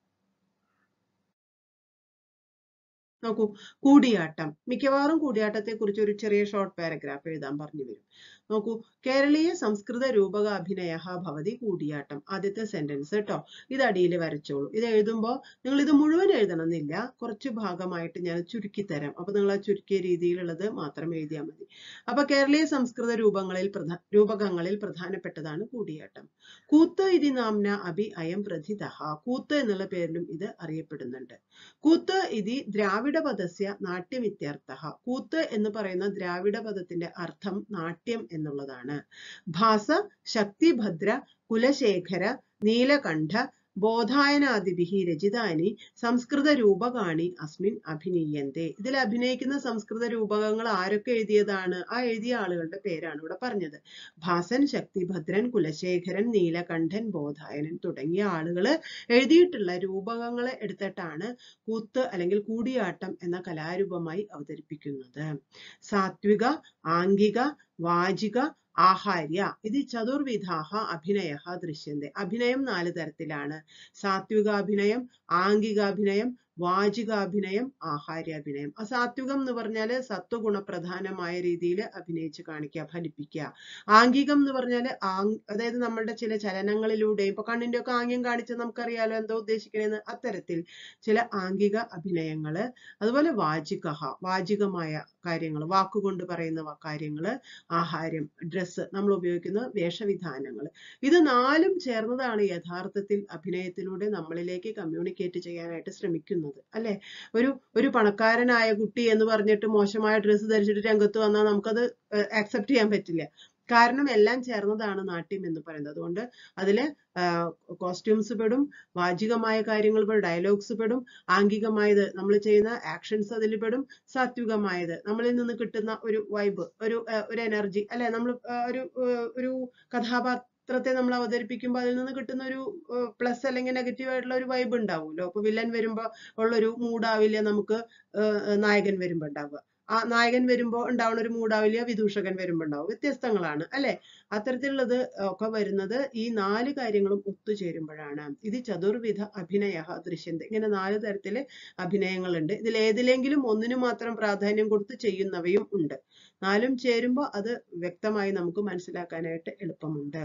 നോക്കൂ കൂടിയാട്ടം മിക്കവാറും കൂടിയാട്ടത്തെ കുറിച്ച് ഒരു ചെറിയ ഷോർട്ട് പാരഗ്രാഫ് എഴുതാൻ പറഞ്ഞു വരും നോക്കൂ കേരളീയ സംസ്കൃത രൂപക അഭിനയ ഭവതി കൂടിയാട്ടം ആദ്യത്തെ സെന്റൻസ് കേട്ടോ ഇത് അടിയിൽ വരച്ചോളൂ ഇത് എഴുതുമ്പോൾ നിങ്ങൾ ഇത് മുഴുവൻ എഴുതണമെന്നില്ല കുറച്ച് ഭാഗമായിട്ട് ഞാൻ ചുരുക്കി തരാം അപ്പൊ നിങ്ങൾ ആ ചുരുക്കിയ രീതിയിലുള്ളത് മാത്രം എഴുതിയാൽ മതി അപ്പൊ കേരളീയ സംസ്കൃത രൂപങ്ങളിൽ പ്രധാ രൂപകങ്ങളിൽ പ്രധാനപ്പെട്ടതാണ് കൂടിയാട്ടം കൂത്ത് ഇതി നാംന അഭി അയം പ്രഥിതഃ കൂത്ത് എന്നുള്ള പേരിലും ഇത് അറിയപ്പെടുന്നുണ്ട് കൂത്ത് ഇതി ദ്രാവിഡ പദസ്യ നാട്യമിത്യർത്ഥ കൂത്ത് എന്ന് പറയുന്ന ദ്രാവിഡ പദത്തിന്റെ അർത്ഥം നാട്യം എന്നുള്ളതാണ് ഭാസ ശക്തിഭദ്ര കുലശേഖര നീലകണ്ഠ ബോധായനാദിഭിഹി രചിതാനി സംസ്കൃത രൂപകാണി അസ്മിൻ അഭിനീയന്തെ ഇതിൽ അഭിനയിക്കുന്ന സംസ്കൃത രൂപകങ്ങൾ ആരൊക്കെ എഴുതിയതാണ് ആ എഴുതിയ ആളുകളുടെ പേരാണ് ഇവിടെ പറഞ്ഞത് ഭാസൻ ശക്തിഭദ്രൻ കുലശേഖരൻ നീലകണ്ഠൻ ബോധായനൻ തുടങ്ങിയ ആളുകൾ എഴുതിയിട്ടുള്ള രൂപകങ്ങളെ എടുത്തിട്ടാണ് കൂത്ത് അല്ലെങ്കിൽ കൂടിയാട്ടം എന്ന കലാരൂപമായി അവതരിപ്പിക്കുന്നത് സാത്വിക ആംഗിക വാചിക ആഹാര്യ ഇത് ചതുർവിധാഹ അഭിനയ ദൃശ്യന്തെ അഭിനയം നാല് തരത്തിലാണ് സാത്വികാഭിനയം ആംഗികാഭിനയം വാചികാഭിനയം ആഹാര്യാഭിനയം അസാത്വികം എന്ന് പറഞ്ഞാല് സത്വഗുണപ്രധാനമായ രീതിയിൽ അഭിനയിച്ച് കാണിക്കുക ഫലിപ്പിക്കുക ആംഗികം എന്ന് പറഞ്ഞാല് ആങ് അതായത് നമ്മളുടെ ചില ചലനങ്ങളിലൂടെയും ഇപ്പൊ കണ്ണിന്റെ ഒക്കെ ആംഗ്യം കാണിച്ച് നമുക്കറിയാലോ എന്താ ഉദ്ദേശിക്കണേന്ന് അത്തരത്തിൽ ചില ആംഗിക അഭിനയങ്ങള് അതുപോലെ വാചിക വാചികമായ കാര്യങ്ങൾ വാക്കുകൊണ്ട് പറയുന്ന വ- കാര്യങ്ങള് ആഹാരം ഡ്രസ്സ് നമ്മൾ ഉപയോഗിക്കുന്ന വേഷവിധാനങ്ങൾ ഇത് നാലും ചേർന്നതാണ് യഥാർത്ഥത്തിൽ അഭിനയത്തിലൂടെ നമ്മളിലേക്ക് കമ്മ്യൂണിക്കേറ്റ് ചെയ്യാനായിട്ട് ശ്രമിക്കുന്നത് അല്ലെ ഒരു ഒരു പണക്കാരനായ കുട്ടി എന്ന് പറഞ്ഞിട്ട് മോശമായ ഡ്രസ്സ് ധരിച്ചിട്ട് രംഗത്ത് വന്നാൽ നമുക്കത് ആക്സെപ്റ്റ് ചെയ്യാൻ പറ്റില്ല കാരണം എല്ലാം ചേർന്നതാണ് നാട്യം എന്ന് പറയുന്നത് അതുകൊണ്ട് അതില് കോസ്റ്റ്യൂംസ് പെടും വാചികമായ കാര്യങ്ങൾ പെടും ഡയലോഗ്സ് പെടും ആംഗികമായത് നമ്മൾ ചെയ്യുന്ന ആക്ഷൻസ് അതിൽ പെടും സാത്വികമായത് നമ്മളിൽ നിന്ന് കിട്ടുന്ന ഒരു വൈബ് ഒരു ആ, ഒരു എനർജി അല്ലെ നമ്മൾ ഒരു ആ, ഒരു കഥാപാത്രത്തെ നമ്മൾ അവതരിപ്പിക്കുമ്പോൾ അതിൽ നിന്ന് കിട്ടുന്ന ഒരു പ്ലസ് അല്ലെങ്കിൽ നെഗറ്റീവ് ആയിട്ടുള്ള ഒരു വൈബ് ഉണ്ടാവുമല്ലോ അപ്പൊ വില്ലൻ വരുമ്പോ ഉള്ളൊരു മൂഡാവില്ല നമുക്ക് ആ, നായകൻ വരുമ്പോ ഉണ്ടാവുക ആ നായകൻ വരുമ്പോ ഉണ്ടാവുന്ന ഒരു മൂഡാവില്ല വിദൂഷകൻ വരുമ്പോ ഉണ്ടാവും വ്യത്യസ്തങ്ങളാണ് അല്ലെ അത്തരത്തിലുള്ളത് ഒക്കെ വരുന്നത് ഈ നാല് കാര്യങ്ങളും ഒത്തുചേരുമ്പോഴാണ് ഇത് ചതുർവിധ അഭിനയ ദൃശ്യന്ത് ഇങ്ങനെ നാല് തരത്തില് അഭിനയങ്ങളുണ്ട് ഇതിൽ ഏതിലെങ്കിലും ഒന്നിനു മാത്രം പ്രാധാന്യം കൊടുത്ത് ചെയ്യുന്നവയും ഉണ്ട് നാലും ചേരുമ്പോൾ അത് വ്യക്തമായി നമുക്ക് മനസ്സിലാക്കാനായിട്ട് എളുപ്പമുണ്ട്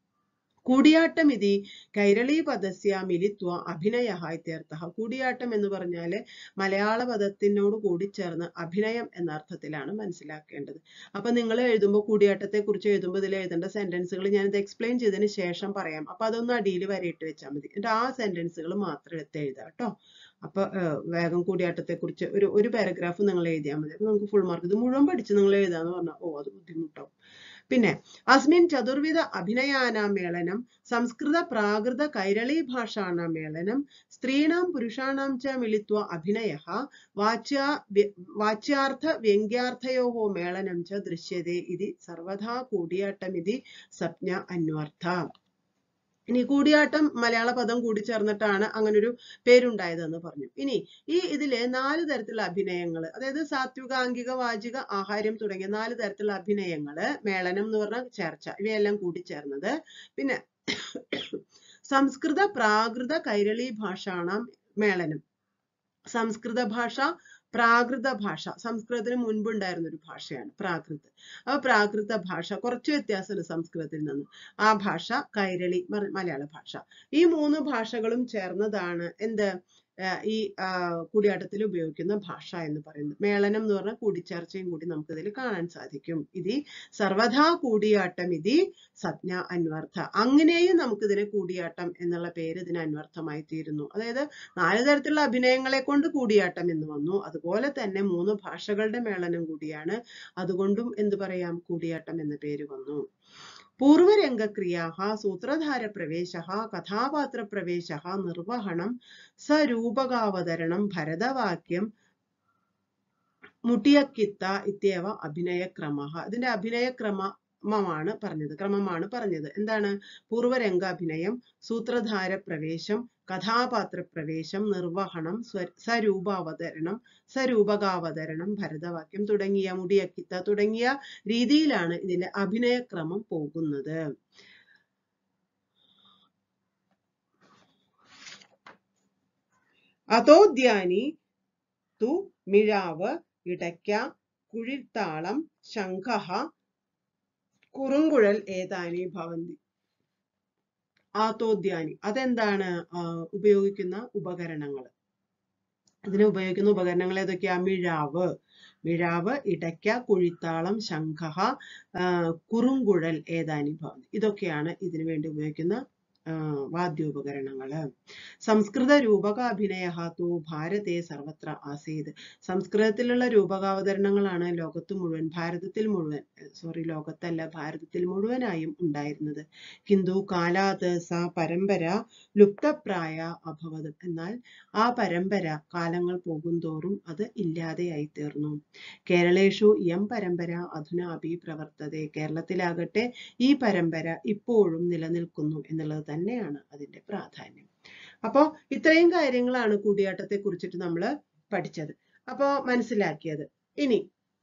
കൂടിയാട്ടം ഇതി കൈരളീ പദസ്യ മിലിത്വ അഭിനയ ഇത്യർത്ഥ കൂടിയാട്ടം എന്ന് പറഞ്ഞാല് മലയാള പദത്തിനോട് കൂടി ചേർന്ന് അഭിനയം എന്ന അർത്ഥത്തിലാണ് മനസ്സിലാക്കേണ്ടത് അപ്പൊ നിങ്ങൾ എഴുതുമ്പോൾ കൂടിയാട്ടത്തെ കുറിച്ച് എഴുതുമ്പോൾ ഇതിൽ എഴുതേണ്ട സെന്റൻസുകൾ ഞാനിത് എക്സ്പ്ലെയിൻ ചെയ്തതിന് ശേഷം പറയാം അപ്പൊ അതൊന്ന് അടിയിൽ വരയിട്ട് വെച്ചാൽ മതി എന്നിട്ട് ആ സെന്റൻസുകൾ മാത്രം എടുത്ത് എഴുതാം കേട്ടോ അപ്പൊ ഏർ വേഗം കൂടിയാട്ടത്തെ കുറിച്ച് ഒരു ഒരു പാരഗ്രാഫ് നിങ്ങൾ എഴുതിയാൽ മതി അപ്പൊ നമുക്ക് ഫുൾ മാർക്ക് ഇത് മുഴുവൻ പഠിച്ച് നിങ്ങൾ എഴുതാന്ന് പറഞ്ഞാൽ ഓ അത് ബുദ്ധിമുട്ടാവും പിന്നെ അസ്മിൻ ചതുർവിധ അഭിനയാനാം മേളനം സംസ്കൃത പ്രാകൃത കൈരളീ ഭാഷാണാം മേളനം സ്ത്രീണാം പുരുഷാണാം ച മിളിത്വ അഭിനയ വാച്യാ വ്യ- വാച്യാർത്ഥ വ്യംഗ്യാർത്ഥയോ മേളനം ച ദൃശ്യത്തെ ഇതി സർവഥാ കൂടിയാട്ടമിതി സംജ്ഞ അന്വർത്ഥ ഇനി കൂടിയാട്ടം മലയാള പദം കൂടി ചേർന്നിട്ടാണ് അങ്ങനൊരു പേരുണ്ടായതെന്ന് പറഞ്ഞു ഇനി ഈ ഇതിലെ നാല് തരത്തിലുള്ള അഭിനയങ്ങൾ അതായത് സാത്വിക ആംഗിക വാചിക ആഹാരം തുടങ്ങിയ നാല് തരത്തിലുള്ള അഭിനയങ്ങള് മേളനം എന്ന് പറഞ്ഞ ചേർച്ച ഇവയെല്ലാം കൂടി ചേർന്നത് പിന്നെ സംസ്കൃത പ്രാകൃത കൈരളി ഭാഷാണാം മേളനം സംസ്കൃത ഭാഷ പ്രാകൃത ഭാഷ സംസ്കൃതത്തിന് മുൻപുണ്ടായിരുന്ന ഒരു ഭാഷയാണ് പ്രാകൃത് അപ്പൊ പ്രാകൃത ഭാഷ കുറച്ച് വ്യത്യാസമുണ്ട് സംസ്കൃതത്തിൽ നിന്ന് ആ ഭാഷ കൈരളി മ- മലയാള ഭാഷ ഈ മൂന്ന് ഭാഷകളും ചേർന്നതാണ് എന്ത് ആ, ഈ ആ, കൂടിയാട്ടത്തിൽ ഉപയോഗിക്കുന്ന ഭാഷ എന്ന് പറയുന്നത് മേളനം എന്ന് പറഞ്ഞാൽ കൂടിച്ചേർച്ചയും കൂടി നമുക്ക് ഇതിൽ കാണാൻ സാധിക്കും ഇത് സർവഥാ കൂടിയാട്ടം ഇതി സജ്ഞ അന്വർത്ഥ അങ്ങനെയും നമുക്ക് ഇതിനെ കൂടിയാട്ടം എന്നുള്ള പേര് ഇതിന് അന്വർത്ഥമായി തീരുന്നു അതായത് നാല് തരത്തിലുള്ള അഭിനയങ്ങളെ കൊണ്ട് കൂടിയാട്ടം എന്ന് വന്നു അതുപോലെ തന്നെ മൂന്ന് ഭാഷകളുടെ മേളനം കൂടിയാണ് അതുകൊണ്ടും എന്ത് പറയാം കൂടിയാട്ടം എന്ന പേര് വന്നു പൂർവരംഗക്രിയാः സൂത്രധാരപ്രവേശः കഥാപാത്രപ്രവേശः നിർവഹണം സരൂപകാവതരണം ഭരതവാക്യം മുട്ടിയക്കിത്ത ഇത്യവ അഭിനയക്രമഃ ഇതിന്റെ അഭിനയക്രമമാണ് പറഞ്ഞത് ക്രമമാണ് പറഞ്ഞത് എന്താണ് പൂർവരംഗ അഭിനയം സൂത്രധാര പ്രവേശം കഥാപാത്ര പ്രവേശം നിർവഹണം സ്വ- സരൂപാവതരണം സരൂപകാവതരണം ഭരതവാക്യം തുടങ്ങിയ മുടിയക്കിത്ത തുടങ്ങിയ രീതിയിലാണ് ഇതിന്റെ അഭിനയക്രമം പോകുന്നത് അതോദ്യാനി തു മിഴാവ് ഇടയ്ക്ക കുഴിത്താളം ശംഖഃ കുറുങ്കുഴൽ ഏതാനി ഭവന്തി ആത്തോദ്യാനി അതെന്താണ് ആ, ഉപയോഗിക്കുന്ന ഉപകരണങ്ങൾ ഇതിന് ഉപയോഗിക്കുന്ന ഉപകരണങ്ങൾ ഏതൊക്കെയാ മിഴാവ് മിഴാവ് ഇടയ്ക്ക കുഴിത്താളം ശംഖഃ ആ, കുറുങ്കുഴൽ ഏതാനി ഭവന്തി ഇതൊക്കെയാണ് ഇതിനു വേണ്ടി ഉപയോഗിക്കുന്ന ആ, വാദ്യോപകരണങ്ങള് സംസ്കൃത രൂപകാഭിനയ തു ഭാരതേ സർവത്ര ആസീത് സംസ്കൃതത്തിലുള്ള രൂപകാവതരണങ്ങളാണ് ലോകത്ത് മുഴുവൻ ഭാരതത്തിൽ മുഴുവൻ സോറി ലോകത്തല്ല ഭാരതത്തിൽ മുഴുവനായും ഉണ്ടായിരുന്നത് കിന്തു കാലാത് സ പരമ്പര ലുപ്തപ്രായ അഭവത് എന്നാൽ ആ പരമ്പര കാലങ്ങൾ പോകുന്തോറും അത് ഇല്ലാതെയായി തീർന്നു കേരളേഷു ഇയം പരമ്പര അധുനാപി പ്രവർത്തതെ കേരളത്തിലാകട്ടെ ഈ പരമ്പര ഇപ്പോഴും നിലനിൽക്കുന്നു എന്നുള്ളത് തന്നെയാണ് അതിന്റെ പ്രാധാന്യം അപ്പോ ഇത്രയും കാര്യങ്ങളാണ് കൂടിയാട്ടത്തെ കുറിച്ചിട്ട് നമ്മൾ പഠിച്ചത് അപ്പോ മനസ്സിലാക്കിയത് ഇനി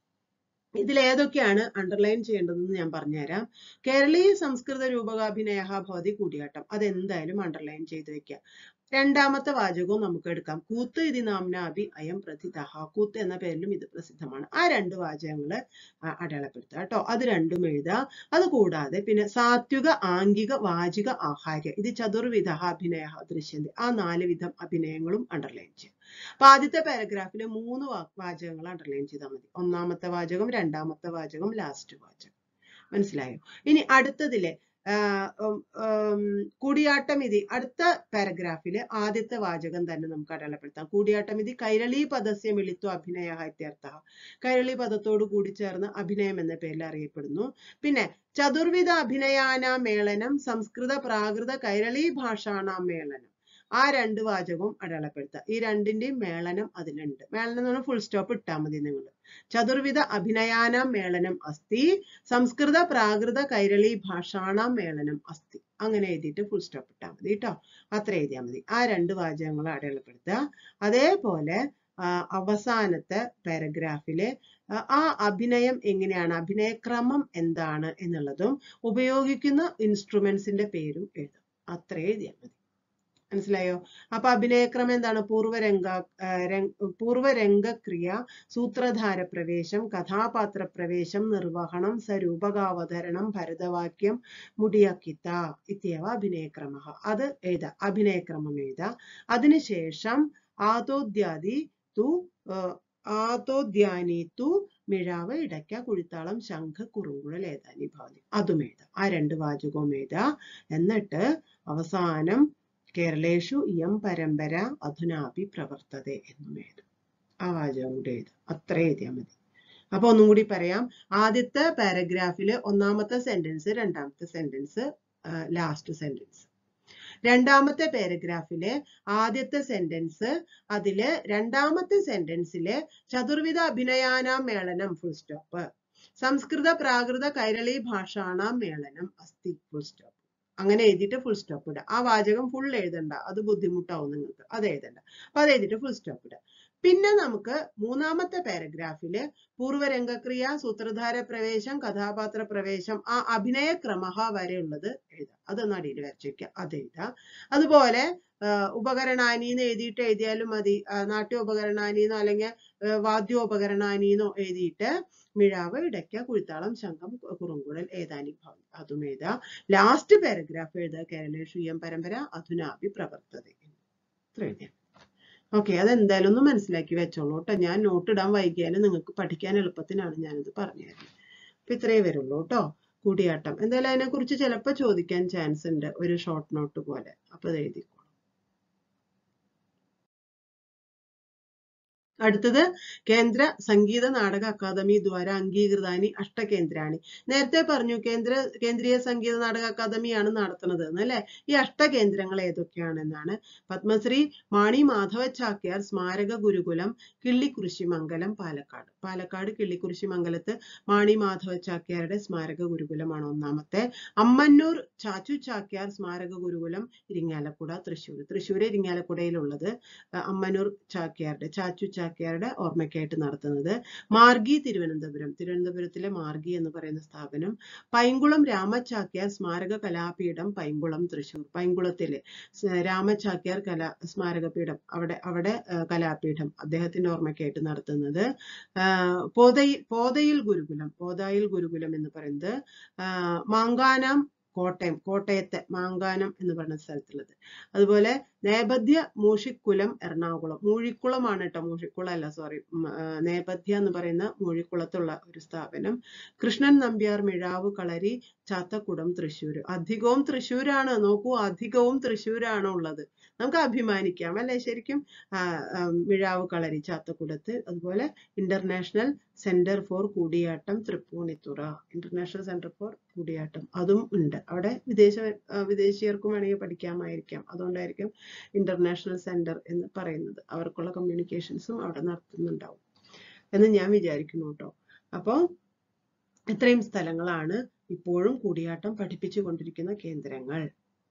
ഇതിൽ ഏതൊക്കെയാണ് അണ്ടർലൈൻ ചെയ്യേണ്ടതെന്ന് ഞാൻ പറഞ്ഞുതരാം കേരളീയ സംസ്കൃത രൂപകാഭിനയ ഭവതി കൂടിയാട്ടം അതെന്തായാലും അണ്ടർലൈൻ ചെയ്ത് വെക്കുക രണ്ടാമത്തെ വാചകവും നമുക്ക് എടുക്കാം കൂത്ത് ഇതി നാംനാഭി അയം പ്രഥിതഹ കൂത്ത് എന്ന പേരിലും ഇത് പ്രസിദ്ധമാണ് ആ രണ്ട് വാചകങ്ങള് അ- അടയാളപ്പെടുത്തുക കേട്ടോ അത് രണ്ടും എഴുതുക അത് കൂടാതെ പിന്നെ സാത്വിക ആംഗിക വാചിക ആഹാര്യ ഇത് ചതുർവിധ അഭിനയ ദൃശ്യന്തി ആ നാല് വിധം അഭിനയങ്ങളും അണ്ടർലൈൻ ചെയ്യുക അപ്പൊ ആദ്യത്തെ പാരഗ്രാഫില് മൂന്ന് വാ- വാചകങ്ങൾ അണ്ടർലൈൻ ചെയ്താൽ മതി ഒന്നാമത്തെ വാചകം രണ്ടാമത്തെ വാചകം ലാസ്റ്റ് വാചകം മനസ്സിലായോ ഇനി അടുത്തതിലെ ആഹ് ഉം, ഉം, കൂടിയാട്ടം ഇതി അടുത്ത പാരഗ്രാഫില് ആദ്യത്തെ വാചകം തന്നെ നമുക്ക് അടയാളപ്പെടുത്താം കൂടിയാട്ടം ഇതി കൈരളി പദസ്യ മിളിത്വ അഭിനയ ഇത്യർത്ഥ കൈരളി പദത്തോട് കൂടി ചേർന്ന് അഭിനയം എന്ന പേരിൽ അറിയപ്പെടുന്നു പിന്നെ ചതുർവിധ അഭിനയാനാം മേളനം സംസ്കൃത പ്രാകൃത കൈരളി ഭാഷാണാം മേളനം ആ രണ്ട് വാചകവും അടയാളപ്പെടുത്തുക ഈ രണ്ടിന്റെയും മേളനം അതിലുണ്ട് മേളനം എന്ന് പറഞ്ഞാൽ ഫുൾ സ്റ്റോപ്പ് ഇട്ടാൽ മതി നിങ്ങൾ ചതുർവിധ അഭിനയാനാം മേളനം അസ്തി സംസ്കൃത പ്രാകൃത കൈരളി ഭാഷാണാം മേളനം അസ്തി അങ്ങനെ എഴുതിയിട്ട് ഫുൾ സ്റ്റോപ്പ് ഇട്ടാൽ മതി കേട്ടോ അത്ര എഴുതിയാൽ മതി ആ രണ്ട് വാചകങ്ങൾ അടയാളപ്പെടുത്തുക അതേപോലെ ആ, അവസാനത്തെ പാരഗ്രാഫില് ആ അഭിനയം എങ്ങനെയാണ് അഭിനയക്രമം എന്താണ് എന്നുള്ളതും ഉപയോഗിക്കുന്ന ഇൻസ്ട്രുമെന്റ്സിന്റെ പേരും എഴുതും അത്ര എഴുതിയാൽ മതി മനസ്സിലായോ അപ്പൊ അഭിനയക്രമം എന്താണ് പൂർവരംഗ ആ, രംഗ- പൂർവരംഗക്രിയ സൂത്രധാര പ്രവേശം കഥാപാത്ര പ്രവേശം നിർവഹണം സരൂപകാവതരണം ഭരതവാക്യം മുടിയക്കിത്ത ഇത്യവ അഭിനയക്രമ അത് എഴുതാ അഭിനയക്രമം എഴുതാ അതിനുശേഷം ആദോദ്യാദി തു ആ, ആദോദ്യാനി തു മിഴാവ് ഇടയ്ക്ക കുഴിത്താളം ശംഖ് കുറുങ്കുഴൽ ഏതാനി ഭാവി അതും എഴുതാം ആ രണ്ട് വാചകവും എഴുതാ എന്നിട്ട് അവസാനം കേരളേഷു ഇയം പരമ്പര അധുനാപി പ്രവർത്തതെ എന്നും എഴുതും ആ വാചകം കൂടി എഴുതും അത്ര എഴുതിയാൽ മതി അപ്പൊ ഒന്നും കൂടി പറയാം ആദ്യത്തെ പാരഗ്രാഫില് ഒന്നാമത്തെ സെന്റൻസ് രണ്ടാമത്തെ സെന്റൻസ് ലാസ്റ്റ് സെന്റൻസ് രണ്ടാമത്തെ പാരഗ്രാഫിലെ ആദ്യത്തെ സെന്റൻസ് അതില് രണ്ടാമത്തെ സെന്റൻസില് ചതുർവിധ അഭിനയാനാം മേളനം ഫുൾ സ്റ്റോപ്പ് സംസ്കൃത പ്രാകൃത കൈരളി ഭാഷാണാം മേളനം അസ്തി ഫുൾ സ്റ്റോപ്പ് അങ്ങനെ എഴുതിയിട്ട് ഫുൾ സ്റ്റോപ്പ് ഇടുക ആ വാചകം ഫുൾ എഴുതണ്ട അത് ബുദ്ധിമുട്ടാവും നിങ്ങൾക്ക് അത് എഴുതണ്ട അപ്പൊ അത് എഴുതിയിട്ട് ഫുൾ സ്റ്റോപ്പ് ഇടുക പിന്നെ നമുക്ക് മൂന്നാമത്തെ പാരഗ്രാഫില് പൂർവരംഗക്രിയ സൂത്രധാര പ്രവേശം കഥാപാത്ര പ്രവേശം ആ അഭിനയ ക്രമ വരെയുള്ളത് എഴുതാം അതൊന്ന് അടിയിൽ വരച്ച് വെക്കുക അത് എഴുതാം അതുപോലെ ഉപകരണാനീന്ന് എഴുതിയിട്ട് എഴുതിയാലും മതി നാട്യോപകരണാനീന്നോ അല്ലെങ്കിൽ വാദ്യോപകരണാനീന്നോ എഴുതിയിട്ട് മിഴാവ് ഇടയ്ക്ക കുഴിത്താളം ശംഖം കുറുങ്കുഴൽ ഏതാനി ഭാവം അതും എഴുതാം ലാസ്റ്റ് പാരഗ്രാഫ് എഴുതുക കേരളീയം പരമ്പര അധുനാഭി പ്രവർത്തത ഇത്ര എഴുതിയാൽ ഓക്കെ അതെന്തായാലും ഒന്ന് മനസ്സിലാക്കി വെച്ചോളൂ കേട്ടോ ഞാൻ നോട്ട് ഇടാൻ വൈകിയാലും നിങ്ങൾക്ക് പഠിക്കാൻ എളുപ്പത്തിനാണ് ഞാനിത് പറഞ്ഞു തരുന്നത് അപ്പൊ ഇത്രയേ വരുള്ളൂ കേട്ടോ കൂടിയാട്ടം എന്തായാലും അതിനെക്കുറിച്ച് ചിലപ്പോൾ ചോദിക്കാൻ ചാൻസ് ഉണ്ട് ഒരു ഷോർട്ട് നോട്ട് പോലെ അപ്പൊ അത് എഴുതിക്കോ അടുത്തത് കേന്ദ്ര സംഗീത നാടക അക്കാദമി ദ്വാര അംഗീകൃതാനി അഷ്ടകേന്ദ്രാണി നേരത്തെ പറഞ്ഞു കേന്ദ്ര കേന്ദ്രീയ സംഗീത നാടക അക്കാദമിയാണ് നടത്തുന്നത് എന്നല്ലേ ഈ അഷ്ടകേന്ദ്രങ്ങൾ ഏതൊക്കെയാണെന്നാണ് പത്മശ്രീ മാണി മാധവ ചാക്യാർ സ്മാരക ഗുരുകുലം കിള്ളിക്കുറിശിമംഗലം പാലക്കാട് പാലക്കാട് കിള്ളിക്കുറിശിമംഗലത്ത് മാണി മാധവ ചാക്യാരുടെ സ്മാരക ഗുരുകുലമാണ് ഒന്നാമത്തെ അമ്മന്നൂർ ചാച്ചു ചാക്യാർ സ്മാരക ഗുരുകുലം ഇരിങ്ങാലക്കുട തൃശ്ശൂർ തൃശ്ശൂർ ഇരിങ്ങാലക്കുടയിലുള്ളത് അമ്മന്നൂർ ചാക്യാരുടെ ചാച്ചു ചാക്യാരുടെ ഓർമ്മയ്ക്കായിട്ട് നടത്തുന്നത് മാർഗി തിരുവനന്തപുരം തിരുവനന്തപുരത്തിലെ മാർഗി എന്ന് പറയുന്ന സ്ഥാപനം പൈങ്കുളം രാമചാക്യാർ സ്മാരക കലാപീഠം പൈങ്കുളം തൃശ്ശൂർ പൈങ്കുളത്തിലെ രാമചാക്യാർ കലാ സ്മാരകപീഠം അവിടെ അവിടെ കലാപീഠം അദ്ദേഹത്തിന്റെ ഓർമ്മയ്ക്കായിട്ട് നടത്തുന്നത് പോതയിൽ പോതയിൽ ഗുരുകുലം പോതായിൽ ഗുരുകുലം എന്ന് പറയുന്നത് മാങ്കാനം കോട്ടയം കോട്ടയത്തെ മാങ്കാനം എന്ന് പറയുന്ന സ്ഥലത്തുള്ളത് അതുപോലെ നേപഥ്യ മൂഷിക്കുലം എറണാകുളം മൂഴിക്കുളമാണ് കേട്ടോ മൂഷിക്കുളം അല്ല സോറി നേപഥ്യ എന്ന് പറയുന്ന മൂഴിക്കുളത്തുള്ള ഒരു സ്ഥാപനം കൃഷ്ണൻ നമ്പ്യാർ മിഴാവ് കളരി ചാത്തക്കുടം തൃശ്ശൂർ അധികവും തൃശ്ശൂരാണ് നോക്കൂ അധികവും തൃശ്ശൂരാണ് ഉള്ളത് നമുക്ക് അഭിമാനിക്കാം അല്ലെ ശരിക്കും മിഴാവ് കളരി ചാത്തക്കുടത്ത് അതുപോലെ international centre for Koodiyattam Tripunithura international centre for Koodiyattam അതും ഉണ്ട് അവിടെ വിദേശ വിദേശീയർക്കും വേണമെങ്കിൽ പഠിക്കാമായിരിക്കാം അതുകൊണ്ടായിരിക്കും ഇന്റർനാഷണൽ സെന്റർ എന്ന് പറയുന്നത് അവർക്കുള്ള കമ്മ്യൂണിക്കേഷൻസും അവിടെ നടത്തുന്നുണ്ടാവും എന്ന് ഞാൻ വിചാരിക്കുന്നു കേട്ടോ അപ്പോൾ ഇത്രയും സ്ഥലങ്ങളാണ് ഇപ്പോഴും കൂടിയാട്ടം പഠിപ്പിച്ചു കൊണ്ടിരിക്കുന്ന കേന്ദ്രങ്ങൾ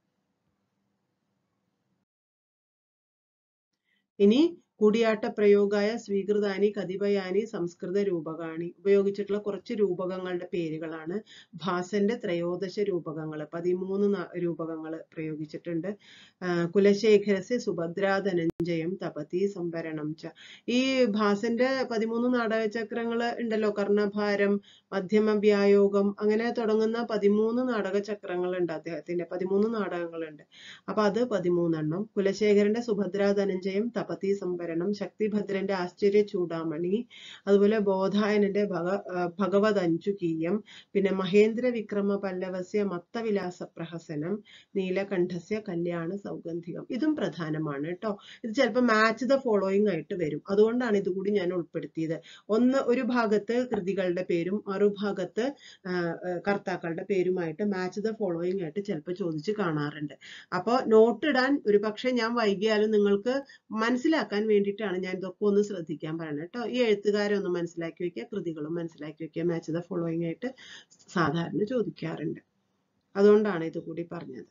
ഇനി കൂടിയാട്ട പ്രയോഗായ സ്വീകൃതാനി കതിപയാനി സംസ്കൃത രൂപകാണി ഉപയോഗിച്ചിട്ടുള്ള കുറച്ച് രൂപകങ്ങളുടെ പേരുകളാണ് ഭാസന്റെ ത്രയോദശ രൂപകങ്ങൾ പതിമൂന്ന് രൂപകങ്ങൾ പ്രയോഗിച്ചിട്ടുണ്ട് കുലശേഖരസ്യ സുഭദ്രാധനഞ്ജയം തപതി സംഭരണം ച ഈ ഭാസന്റെ പതിമൂന്ന് നാടകചക്രങ്ങൾ ഉണ്ടല്ലോ കർണഭാരം മധ്യമ വ്യായോഗം അങ്ങനെ തുടങ്ങുന്ന പതിമൂന്ന് നാടകചക്രങ്ങൾ ഉണ്ട് അദ്ദേഹത്തിന്റെ പതിമൂന്ന് നാടകങ്ങളുണ്ട് അപ്പൊ അത് പതിമൂന്നെണ്ണം കുലശേഖരന്റെ സുഭദ്രാധനഞ്ജയം തപതി സംഭരണം ശക്തിഭദ്രന്റെ ആശ്ചര്യ ചൂടാമണി അതുപോലെ ബോധായനന്റെ ഭഗ ഭഗവത് അഞ്ചുകീയം പിന്നെ മഹേന്ദ്ര വിക്രമ പല്ലവസ്യ മത്തവിലാസ പ്രഹസനം നീലകണ്ഠസ്യ കല്യാണ സൗഗന്ധികം ഇതും പ്രധാനമാണ് കേട്ടോ ഇത് ചിലപ്പോൾ മാച്ച് ദ ഫോളോയിങ് ആയിട്ട് വരും അതുകൊണ്ടാണ് ഇത് കൂടി ഞാൻ ഉൾപ്പെടുത്തിയത് ഒന്ന് ഒരു ഭാഗത്ത് കൃതികളുടെ പേരും മറുഭാഗത്ത് കർത്താക്കളുടെ പേരുമായിട്ട് മാച്ച് ദ ഫോളോയിങ് ആയിട്ട് ചിലപ്പോൾ ചോദിച്ച് കാണാറുണ്ട് അപ്പോൾ നോട്ട് ഇടാൻ ഒരു പക്ഷേ ഞാൻ വൈകിയാലും നിങ്ങൾക്ക് മനസ്സിലാക്കാൻ വേണ്ടിയിട്ടാണ് ഞാൻ ഇതൊക്കെ ഒന്ന് ശ്രദ്ധിക്കാൻ പറയുന്നത് കേട്ടോ ഈ എഴുത്തുകാരെ ഒന്ന് മനസ്സിലാക്കി വെക്കുക കൃതികളും മനസ്സിലാക്കി വെക്കുക മാച്ച് ദ ഫോളോയിങ് ആയിട്ട് സാധാരണ ചോദിക്കാറുണ്ട് അതുകൊണ്ടാണ് ഇത് കൂടി പറഞ്ഞത്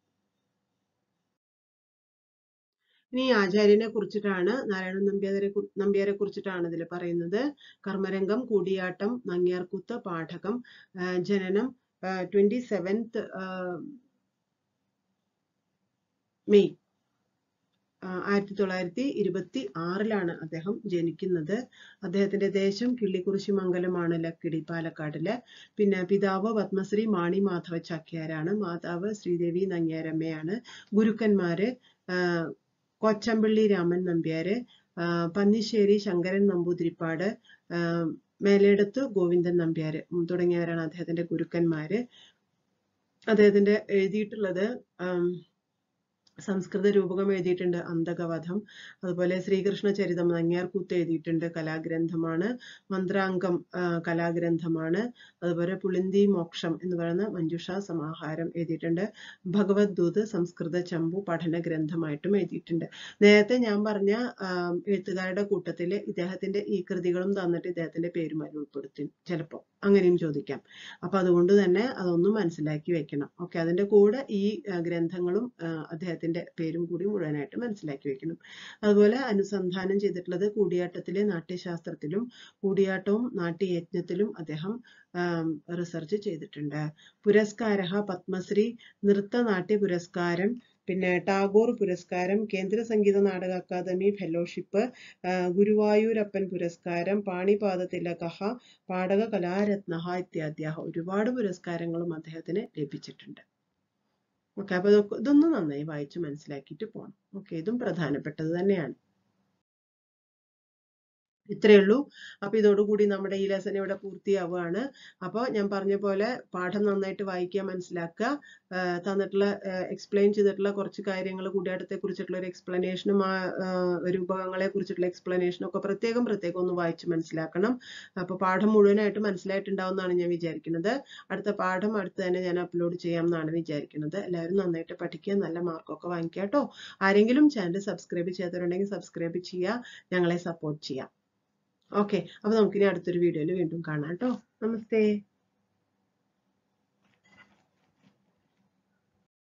ഇനി ആചാര്യനെ കുറിച്ചിട്ടാണ് നാരായണൻ നമ്പ്യാരെ നമ്പ്യാരെ കുറിച്ചിട്ടാണ് ഇതിൽ പറയുന്നത് കർമ്മരംഗം കൂടിയാട്ടം നങ്ങ്യാർകൂത്ത് പാഠകം ജനനം ട്വന്റി സെവൻത്ത് മെയ് ആയിരത്തി തൊള്ളായിരത്തി ഇരുപത്തി ആറിലാണ് അദ്ദേഹം ജനിക്കുന്നത് അദ്ദേഹത്തിന്റെ ദേശം കിള്ളിക്കുറിശി മംഗലമാണ് ലക്കിടി പാലക്കാടില് പിന്നെ പിതാവ് പത്മശ്രീ മാണി മാധവ ചാക്യാരാണ് മാതാവ് ശ്രീദേവി നങ്ങ്യാരമ്മയാണ് ഗുരുക്കന്മാര് കൊച്ചമ്പള്ളി രാമൻ നമ്പ്യാര് പന്നിശ്ശേരി ശങ്കരൻ നമ്പൂതിരിപ്പാട് മേലേടത്ത് ഗോവിന്ദൻ നമ്പ്യാര് തുടങ്ങിയവരാണ് അദ്ദേഹത്തിന്റെ ഗുരുക്കന്മാര് അദ്ദേഹത്തിന്റെ എഴുതിയിട്ടുള്ളത് സംസ്കൃത രൂപകം എഴുതിയിട്ടുണ്ട് അന്തകവധം അതുപോലെ ശ്രീകൃഷ്ണ ചരിതം നങ്ങ്യാർകൂത്ത് എഴുതിയിട്ടുണ്ട് കലാഗ്രന്ഥമാണ് മന്ത്രാംഗം ആ, കലാഗ്രന്ഥമാണ് അതുപോലെ പുളിന്തി മോക്ഷം എന്ന് പറയുന്ന മഞ്ജുഷ സമാഹാരം എഴുതിയിട്ടുണ്ട് ഭഗവത് ദൂത് സംസ്കൃത ചമ്പു പഠന ഗ്രന്ഥമായിട്ടും എഴുതിയിട്ടുണ്ട് നേരത്തെ ഞാൻ പറഞ്ഞ ആ, എഴുത്തുകാരുടെ കൂട്ടത്തിൽ ഇദ്ദേഹത്തിന്റെ ഈ കൃതികളും തന്നിട്ട് ഇദ്ദേഹത്തിന്റെ പേരും അതിൽ ഉൾപ്പെടുത്തി ചിലപ്പോൾ അങ്ങനെയും ചോദിക്കാം അപ്പൊ അതുകൊണ്ട് തന്നെ അതൊന്നും മനസ്സിലാക്കി വെക്കണം ഓക്കെ അതിന്റെ കൂടെ ഈ ആ, ഗ്രന്ഥങ്ങളും ആ, അദ്ദേഹത്തിന്റെ പേരും കൂടി മുഴുവനായിട്ട് മനസ്സിലാക്കി വെക്കണം അതുപോലെ അനുസന്ധാനം ചെയ്തിട്ടുള്ളത് കൂടിയാട്ടത്തിലെ നാട്യശാസ്ത്രത്തിലും കൂടിയാട്ടവും നാട്യയജ്ഞത്തിലും അദ്ദേഹം റിസർച്ച് ചെയ്തിട്ടുണ്ട് പുരസ്കാര പത്മശ്രീ നൃത്തനാട്യ പുരസ്കാരം പിന്നെ ടാഗോർ പുരസ്കാരം കേന്ദ്ര സംഗീത നാടക അക്കാദമി ഫെലോഷിപ്പ് ആ, ഗുരുവായൂരപ്പൻ പുരസ്കാരം പാണിപാദ തിലക പാടക കലാരത്ന ഇത്യാദ്യ ഒരുപാട് പുരസ്കാരങ്ങളും അദ്ദേഹത്തിന് ലഭിച്ചിട്ടുണ്ട് ഓക്കെ അപ്പൊ ഇതൊക്കെ ഇതൊന്നും നന്നായി വായിച്ച് മനസ്സിലാക്കിയിട്ട് പോകണം ഓക്കെ ഇതും പ്രധാനപ്പെട്ടത് തന്നെയാണ് ഇത്രയേ ഉള്ളൂ അപ്പൊ ഇതോടുകൂടി നമ്മുടെ ഈ ലെസൺ ഇവിടെ പൂർത്തിയാവുകയാണ് അപ്പോൾ ഞാൻ പറഞ്ഞ പോലെ പാഠം നന്നായിട്ട് വായിക്കുക മനസ്സിലാക്കുക ആഹ് തന്നിട്ടുള്ള എക്സ്പ്ലെയിൻ ചെയ്തിട്ടുള്ള കുറച്ച് കാര്യങ്ങൾ കൂടിയാട്ടത്തെ കുറിച്ചിട്ടുള്ള ഒരു എക്സ്പ്ലനേഷനും ആ ആഹ് രൂപകങ്ങളെ കുറിച്ചിട്ടുള്ള എക്സ്പ്ലനേഷനും ഒക്കെ പ്രത്യേകം പ്രത്യേകം ഒന്ന് വായിച്ച് മനസ്സിലാക്കണം അപ്പൊ പാഠം മുഴുവനായിട്ട് മനസ്സിലായിട്ടുണ്ടാവുമെന്നാണ് ഞാൻ വിചാരിക്കുന്നത് അടുത്ത പാഠം അടുത്ത് തന്നെ ഞാൻ അപ്ലോഡ് ചെയ്യാം എന്നാണ് വിചാരിക്കുന്നത് എല്ലാവരും നന്നായിട്ട് പഠിക്കുക നല്ല മാർക്കൊക്കെ വാങ്ങിക്കുക കേട്ടോ ആരെങ്കിലും ചാനൽ സബ്സ്ക്രൈബ് ചെയ്യാത്തവരുണ്ടെങ്കിൽ സബ്സ്ക്രൈബ് ചെയ്യുക ഞങ്ങളെ സപ്പോർട്ട് ചെയ്യാം ഓക്കെ അപ്പൊ നമുക്കിനി അടുത്തൊരു വീഡിയോയിൽ വീണ്ടും കാണാം കേട്ടോ നമസ്തേ